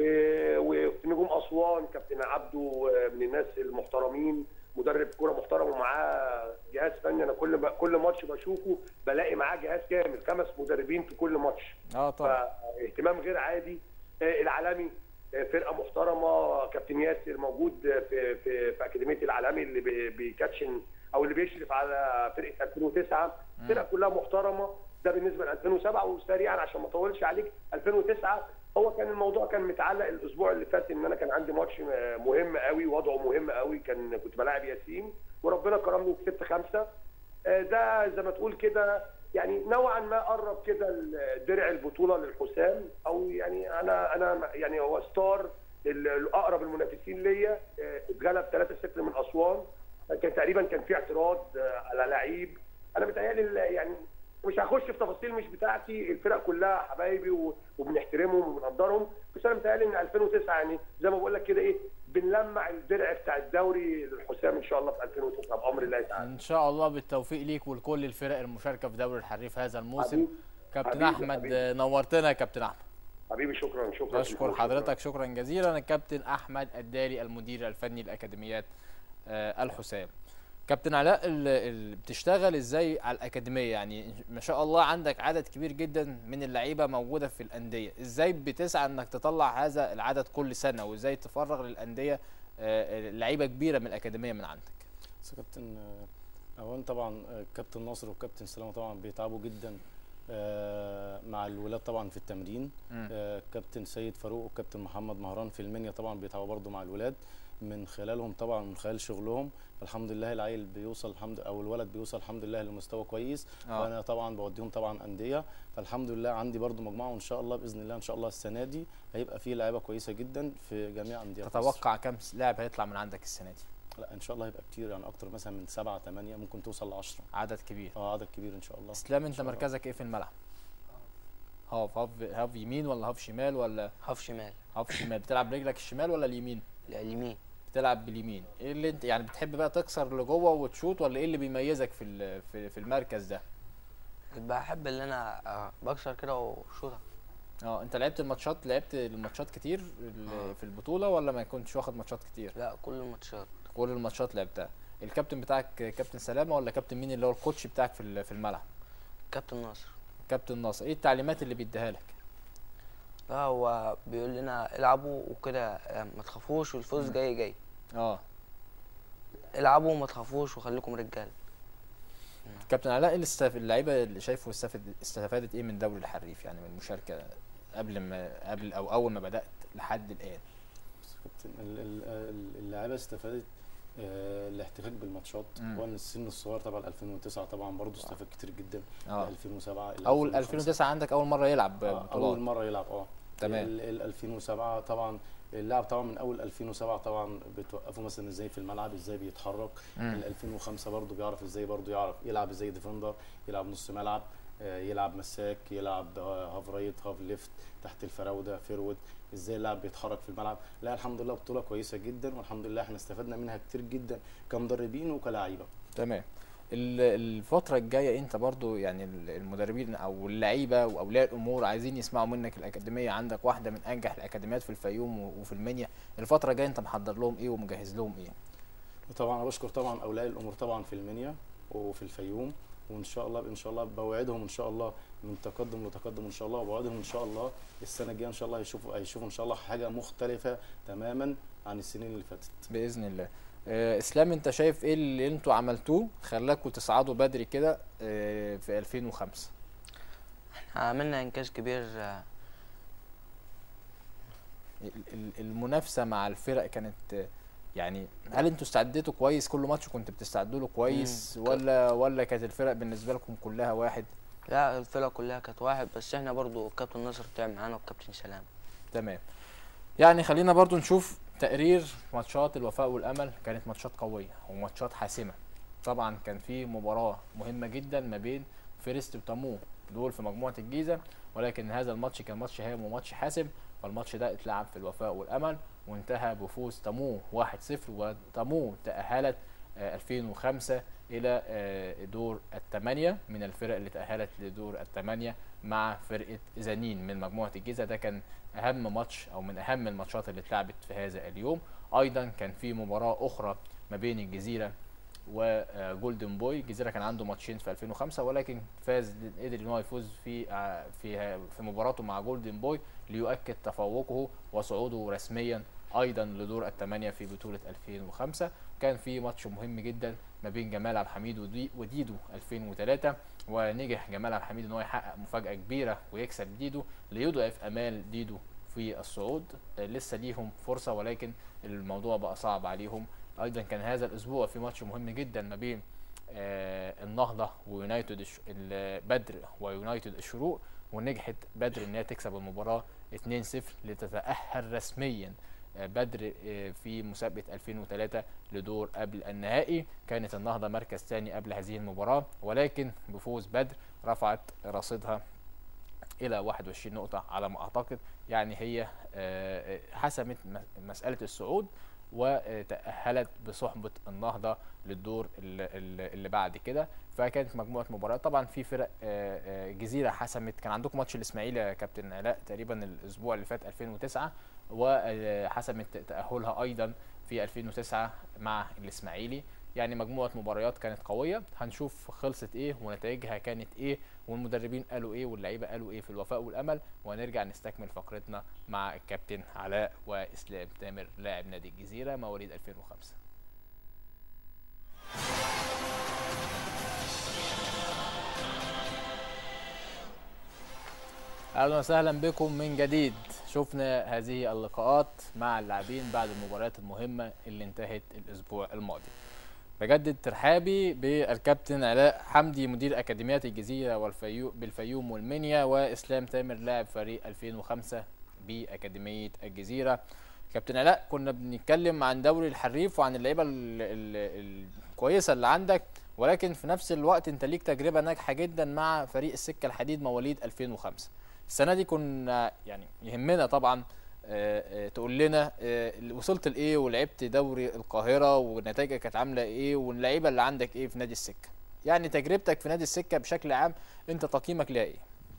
و- وفي نجوم اسوان كابتن عبده آه، من الناس المحترمين مدرب كوره محترم ومعاه جهاز فني انا كل ما كل ماتش بشوفه بلاقي معاه جهاز كامل خمس مدربين في كل ماتش اه طبعا فاهتمام غير عادي آه، العالمي آه، فرقه محترمه كابتن ياسر موجود آه، في في في اكاديميه العالمي اللي بي- بيكاتشن او اللي بيشرف على فرقه 2009 فرقه كلها محترمه ده بالنسبه ل 2007 وسريعا عشان ما اطولش عليك 2009 هو كان الموضوع كان متعلق الاسبوع اللي فات ان انا كان عندي ماتش آه، مهم قوي وضعه مهم قوي كان كنت بلاعب ياسين وربنا كرمني وكسبت خمسه آه، ده زي ما تقول كده يعني نوعا ما قرب كده ال- درع البطوله للحسام او يعني انا انا يعني هو ستار ال- الاقرب المنافسين ليا آه، اتغلب 3-0 من اسوان كان تقريبا كان في اعتراض آه، على لعيب انا بتهيألي ال- يعني مش هخش في تفاصيل مش بتاعتي الفرق كلها حبايبي و- وبنحترمهم وبنقدرهم بس انا متهيألي ان 2009 يعني زي ما بقول لك كده ايه بنلمع الدرع بتاع الدوري للحسام ان شاء الله في 2009 بامر الله تعالى ان شاء الله بالتوفيق ليك ولكل الفرق المشاركه في دوري الحريف هذا الموسم حبيبي. كابتن حبيبي، احمد حبيبي. آه، نورتنا يا كابتن احمد حبيبي شكرا شكرا بشكر حضرتك شكرا جزيلا الكابتن احمد الدالي المدير الفني لاكاديميات آه، الحسام كابتن علاء ال- ال- بتشتغل ازاي على الاكاديميه يعني ما شاء الله عندك عدد كبير جدا من اللعيبه موجوده في الانديه ازاي بتسعى انك تطلع هذا العدد كل سنه وازاي تفرغ للانديه آه، لعيبه كبيره من الاكاديميه من عندك بس يا كابتن آه، اولا طبعا آه، كابتن ناصر وكابتن سلامه طبعا بيتعبوا جدا آه، مع الولاد طبعا في التمرين مم. آه، كابتن سيد فاروق وكابتن محمد مهران في المنيا طبعا بيتعبوا برضو مع الولاد من خلالهم طبعا من خلال شغلهم الحمد لله العيل بيوصل الحمد او الولد بيوصل الحمد لله لمستوى كويس آه. وانا طبعا بوديهم طبعا انديه فالحمد لله عندي برضو مجموعه وان شاء الله باذن الله ان شاء الله السنه دي هيبقى في لعيبه كويسه جدا في جميع انديه مصر. تتوقع كم لاعب هيطلع من عندك السنه دي لا ان شاء الله هيبقى كتير يعني اكتر مثلا من سبعة ثمانية ممكن توصل ل 10 عدد كبير اه عدد كبير ان شاء الله اسلام انت شاء الله. مركزك ايه في الملعب هاف هاف هاف يمين ولا هاف شمال ولا هاف شمال هاف شمال بتلعب برجلك الشمال ولا اليمين اليمين بتلعب باليمين ايه اللي انت يعني بتحب بقى تكسر لجوه وتشوط ولا ايه اللي بيميزك في ال- في, في المركز ده بحب اللي انا آه، بكسر كده وشوطه اه انت لعبت الماتشات لعبت الماتشات كتير ال- آه. في البطوله ولا ما كنتش واخد ماتشات كتير لا كل الماتشات كل الماتشات لعبتها الكابتن بتاعك كابتن سلامه ولا كابتن مين اللي هو الكوتش بتاعك في ال- في الملعب كابتن ناصر كابتن ناصر ايه التعليمات اللي بيديها لك لا هو بيقول لنا العبوا وكده آه، ما تخافوش والفوز جاي جاي اه العبوا وما تخافوش وخليكم رجاله كابتن علاء ايه اللي استف- اللعيبه اللي شايفه استفاد استفادت ايه من دوري الحريف يعني من المشاركه قبل ما قبل او اول ما بدات لحد الان بس كابتن ال- ال- ال- اللاعيبه استفادت آه، الاحتكاك بالماتشات مم. وان السن الصغير طبعا 2009 طبعا برضه استفاد كتير جدا اه 2007 ال اول 2005. 2009 عندك اول مره يلعب آه، اول بطولات مره يلعب اه تمام. ال ال 2007 طبعا اللاعب طبعا من اول 2007 طبعا بتوقفه مثلا ازاي في الملعب ازاي بيتحرك مم. من 2005 برضه بيعرف ازاي برضه يعرف يلعب ازاي ديفندر يلعب نص ملعب آه، يلعب مساك يلعب آه، هاف رايت هاف ليفت تحت الفراوده فيرود ازاي اللاعب بيتحرك في الملعب لا الحمد لله بطوله كويسه جدا والحمد لله احنا استفدنا منها كتير جدا كمدربين وكلاعيبه تمام ال- الفترة الجاية انت برضو يعني ال- المدربين او اللعيبة واولياء الامور عايزين يسمعوا منك الاكاديمية عندك واحدة من انجح الاكاديميات في الفيوم و- وفي المنيا الفترة الجاية انت محضر لهم ايه ومجهز لهم ايه طبعا انا بشكر طبعا اولياء الامور طبعا في المنيا وفي الفيوم وان شاء الله ان شاء الله بوعدهم ان شاء الله من تقدم لتقدم ان شاء الله وبوعدهم ان شاء الله السنه الجايه ان شاء الله هيشوفوا هيشوفوا ان شاء الله حاجه مختلفه تماما عن السنين اللي فاتت باذن الله آه، اسلام انت شايف ايه اللي انتوا عملتوه خلاكوا تصعدوا بدري كده آه، في 2005 عملنا انجاز كبير آه، ال- ال- المنافسة مع الفرق كانت آه، يعني هل انتوا استعديتوا كويس كل ماتش كنت بتستعدوا له كويس مم. ولا ولا كانت الفرق بالنسبة لكم كلها واحد لا الفرقة كلها كانت واحد بس احنا برضو الكابتن ناصر تعب معانا والكابتن سلام تمام يعني خلينا برضو نشوف تقرير ماتشات الوفاء والامل كانت ماتشات قويه وماتشات حاسمه طبعا كان في مباراه مهمه جدا ما بين فيرست وتامو دول في مجموعه الجيزه ولكن هذا الماتش كان ماتش هام وماتش حاسم فالماتش ده اتلعب في الوفاء والامل وانتهى بفوز تامو 1-0 وتامو تاهلت آه، 2005 الى آه، دور الثمانيه من الفرق اللي تاهلت لدور الثمانيه مع فرقه زنين من مجموعه الجيزه ده كان اهم ماتش او من اهم الماتشات اللي اتلعبت في هذا اليوم ايضا كان في مباراه اخرى ما بين الجزيره وجولدن بوي الجزيره كان عنده ماتشين في 2005 ولكن فاز قدر ان هو يفوز في ع- في في مباراته مع جولدن بوي ليؤكد تفوقه وصعوده رسميا ايضا لدور الثمانيه في بطوله 2005 كان في ماتش مهم جدا ما بين جمال عبد الحميد ودي- وديدو 2003 ونجح جمال عبد الحميد ان هو يحقق مفاجاه كبيره ويكسب ديدو ليضعف امال ديدو في الصعود آه، لسه ليهم فرصه ولكن الموضوع بقى صعب عليهم ايضا كان هذا الاسبوع في ماتش مهم جدا ما بين آه، النهضه ويونايتد الش- ال- بدر ويونايتد الشروق ونجحت بدر ان هي تكسب المباراه 2-0 لتتاهل رسميا آه، بدر آه، في مسابقه 2003 لدور قبل النهائي كانت النهضه مركز ثاني قبل هذه المباراه ولكن بفوز بدر رفعت رصيدها الى 21 نقطه على ما اعتقد يعني هي آه، آه، حسمت م- مساله الصعود وتأهلت بصحبة النهضة للدور ال- ال- اللي بعد كده فكانت مجموعة مباريات طبعا في فرق آه، آه، جزيرة حسمت كان عندكم ماتش الإسماعيلي يا كابتن علاء تقريبا الأسبوع اللي فات 2009 وحسمت تأهلها أيضا في 2009 مع الإسماعيلي يعني مجموعة مباريات كانت قوية هنشوف خلصت ايه ونتائجها كانت ايه والمدربين قالوا ايه واللعيبة قالوا ايه في الوفاء والأمل وهنرجع نستكمل فقرتنا مع الكابتن علاء وإسلام تامر لاعب نادي الجزيرة مواليد 2005 اهلا وسهلا بكم من جديد شفنا هذه اللقاءات مع اللاعبين بعد المباريات المهمه اللي انتهت الاسبوع الماضي بجدد ترحابي بالكابتن علاء حمدي مدير اكاديميات الجزيره والفيوم بالفيوم والمنيا واسلام تامر لاعب فريق 2005 باكاديميه الجزيره كابتن علاء كنا بنتكلم عن دوري الحريف وعن اللعيبه ال- ال- الكويسه اللي عندك ولكن في نفس الوقت انت ليك تجربه ناجحه جدا مع فريق السكه الحديد مواليد 2005 السنه دي كنا يعني يهمنا طبعا آه، آه، تقول لنا آه، وصلت لايه ولعبت دوري القاهره ونتائجك كانت عامله ايه واللعيبه اللي عندك ايه في نادي السكه يعني تجربتك في نادي السكه بشكل عام انت تقييمك ليها ايه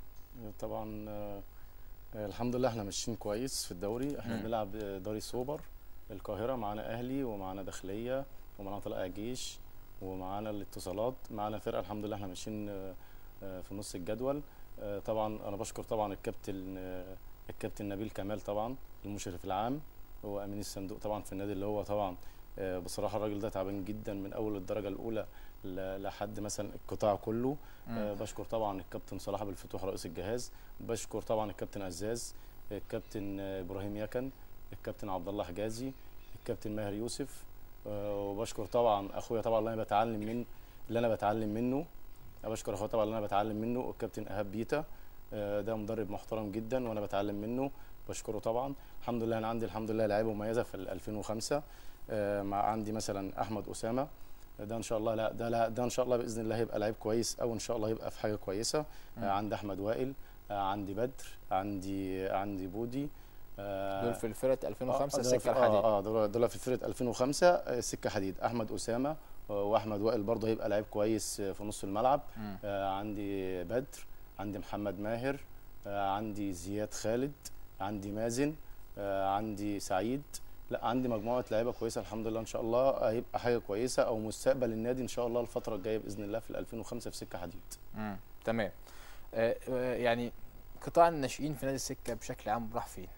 طبعا آه، آه، الحمد لله احنا ماشيين كويس في الدوري احنا مم. بنلعب آه، دوري سوبر القاهره معانا اهلي ومعانا داخليه ومعانا طلائع جيش ومعانا الاتصالات معانا فرقه الحمد لله احنا ماشيين آه، آه، في نص الجدول آه، طبعا انا بشكر طبعا الكابتن آه، الكابتن نبيل كمال طبعا المشرف العام هو امين الصندوق طبعا في النادي اللي هو طبعا آه، بصراحه الراجل ده تعبان جدا من اول الدرجه الاولى ل- لحد مثلا القطاع كله آه، بشكر طبعا الكابتن صلاح أبو الفتوح رئيس الجهاز بشكر طبعا الكابتن عزاز الكابتن آه، ابراهيم يكن الكابتن عبد الله حجازي الكابتن ماهر يوسف آه، وبشكر طبعا اخويا طبعا اللي انا بتعلم من اللي انا بتعلم منه أنا بشكر اخويا طبعا اللي انا بتعلم منه الكابتن ايهاب بيتا آه، ده مدرب محترم جدا وانا بتعلم منه بشكره طبعا الحمد لله انا عندي الحمد لله لعيبه مميزه في ال 2005 آه، مع عندي مثلا احمد اسامه ده ان شاء الله لا ده لا ده ان شاء الله باذن الله هيبقى لعيب كويس او ان شاء الله هيبقى في حاجه كويسه مم. آه، عندي احمد وائل آه، عندي بدر عندي عندي بودي آه، دول في الفرقه 2005 آه، دول السكه في- الحديد اه اه دول دول في فرقه 2005 آه، سكه حديد احمد اسامه آه، واحمد وائل برضه هيبقى لعيب كويس آه، في نص الملعب مم. آه، عندي بدر عندي محمد ماهر آه، عندي زياد خالد عندي مازن آه، عندي سعيد لا عندي مجموعه لعيبه كويسه الحمد لله ان شاء الله هيبقى حاجه كويسه او مستقبل النادي ان شاء الله الفتره الجايه باذن الله في ال 2005 في سكه حديد مم. تمام آه، آه، يعني قطاع الناشئين في نادي السكه بشكل عام راح فين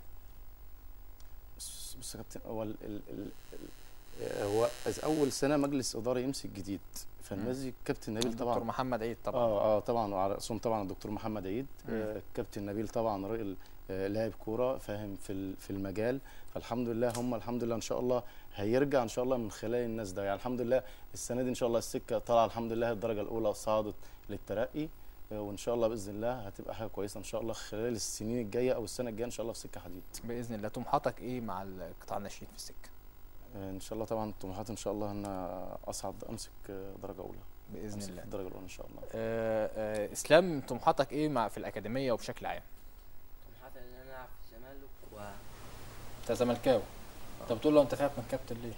بص بص يا كابتن هو ال ال ال ال- هو از اول سنه مجلس اداره يمسك جديد فالنادي الكابتن نبيل دكتور طبعا محمد عيد طبعا اه اه طبعا وعلى راسهم طبعا الدكتور محمد عيد مم. آه الكابتن نبيل طبعا راجل آه لاعب كوره فاهم في ال- في المجال فالحمد لله هم الحمد لله ان شاء الله هيرجع ان شاء الله من خلال الناس ده يعني الحمد لله السنه دي ان شاء الله السكه طالعه الحمد لله الدرجه الاولى صعدت للترقي آه، وان شاء الله باذن الله هتبقى حاجه كويسه ان شاء الله خلال السنين الجايه او السنه الجايه ان شاء الله في سكه حديد باذن الله طموحاتك ايه مع القطاع الناشئين في السكه آه، ان شاء الله طبعا طموحاتي ان شاء الله ان اصعد امسك آه، درجه اولى باذن امسك الله الدرجه الاولى ان شاء الله آه آه اسلام طموحاتك ايه مع في الاكاديميه وبشكل عام طموحاتي ان انا العب في الزمالك و انت زملكاوي انت بتقول له انت خايف من كابتن ليه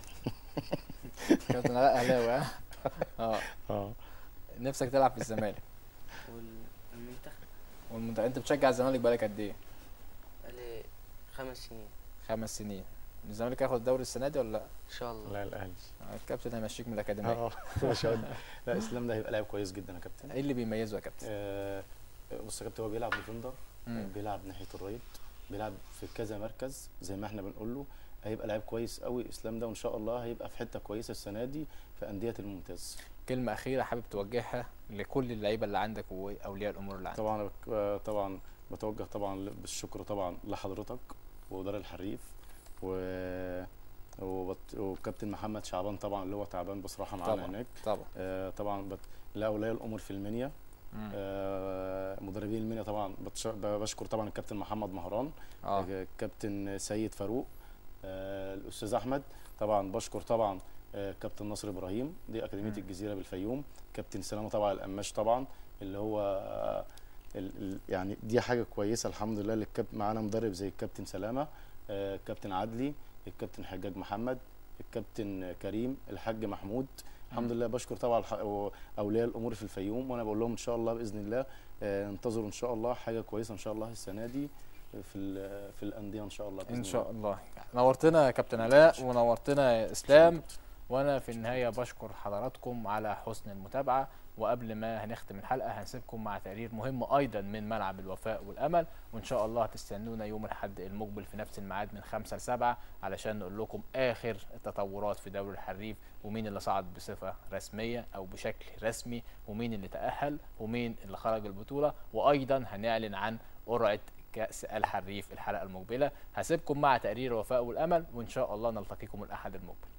كابتن علاء اهلاوي ها اه اه نفسك تلعب في الزمالك والمنتخب والمنت... انت بتشجع الزمالك بقالك قد ايه بقالي خمس سنين خمس سنين الزمالك هياخد الدوري السنه دي ولا لا ان شاء الله لا الاهلي آه، الكابتن هيمشيك من الاكاديميه اه ما شاء الله لا اسلام ده هيبقى لاعب كويس جدا يا كابتن ايه اللي بيميزه يا كابتن آه، بص يا كابتن هو بيلعب ديفندر مم. بيلعب ناحيه الرايت بيلعب في كذا مركز زي ما احنا بنقول له هيبقى لاعب كويس قوي اسلام ده وان شاء الله هيبقى في حته كويسه السنه دي في انديه الممتاز كلمه اخيره حابب توجهها لكل اللعيبه اللي عندك واولياء الامور اللي عندك طبعا أنا بك- آه، طبعا بتوجه طبعا بالشكر طبعا لحضرتك ودار الحريف و وبت- وكابتن محمد شعبان طبعا اللي هو تعبان بصراحه معانا طبعا. هناك طبعا آه، طبعا بت... لاولياء الامور في المنيا مم. آه، مدربين المنيا طبعا بتش... بشكر طبعا الكابتن محمد مهران اه الكابتن سيد فاروق آه، الاستاذ احمد طبعا بشكر طبعا آه، كابتن ناصر ابراهيم دي اكاديميه مم. الجزيره بالفيوم كابتن سلامه طبعا القماش طبعا اللي هو آه، ال... ال... يعني دي حاجه كويسه الحمد لله اللي الكاب... معانا مدرب زي الكابتن سلامه آه، الكابتن عدلي الكابتن حجاج محمد الكابتن كريم الحاج محمود الحمد مم. لله بشكر طبعا الح- اولياء الامور في الفيوم وانا بقول لهم ان شاء الله باذن الله آه، انتظروا ان شاء الله حاجه كويسه ان شاء الله السنه دي في ال- في الانديه ان شاء الله بإذن ان شاء الله. الله نورتنا يا كابتن علاء ونورتنا يا اسلام وانا في النهايه بشكر حضراتكم على حسن المتابعه وقبل ما هنختم الحلقه هنسيبكم مع تقرير مهم ايضا من ملعب الوفاء والامل وان شاء الله هتستنونا يوم الاحد المقبل في نفس الميعاد من 5 ل 7 علشان نقول لكم اخر التطورات في دوري الحريف ومين اللي صعد بصفه رسميه او بشكل رسمي ومين اللي تاهل ومين اللي خرج البطوله وايضا هنعلن عن قرعه كاس الحريف الحلقه المقبله هسيبكم مع تقرير الوفاء والامل وان شاء الله نلتقيكم الاحد المقبل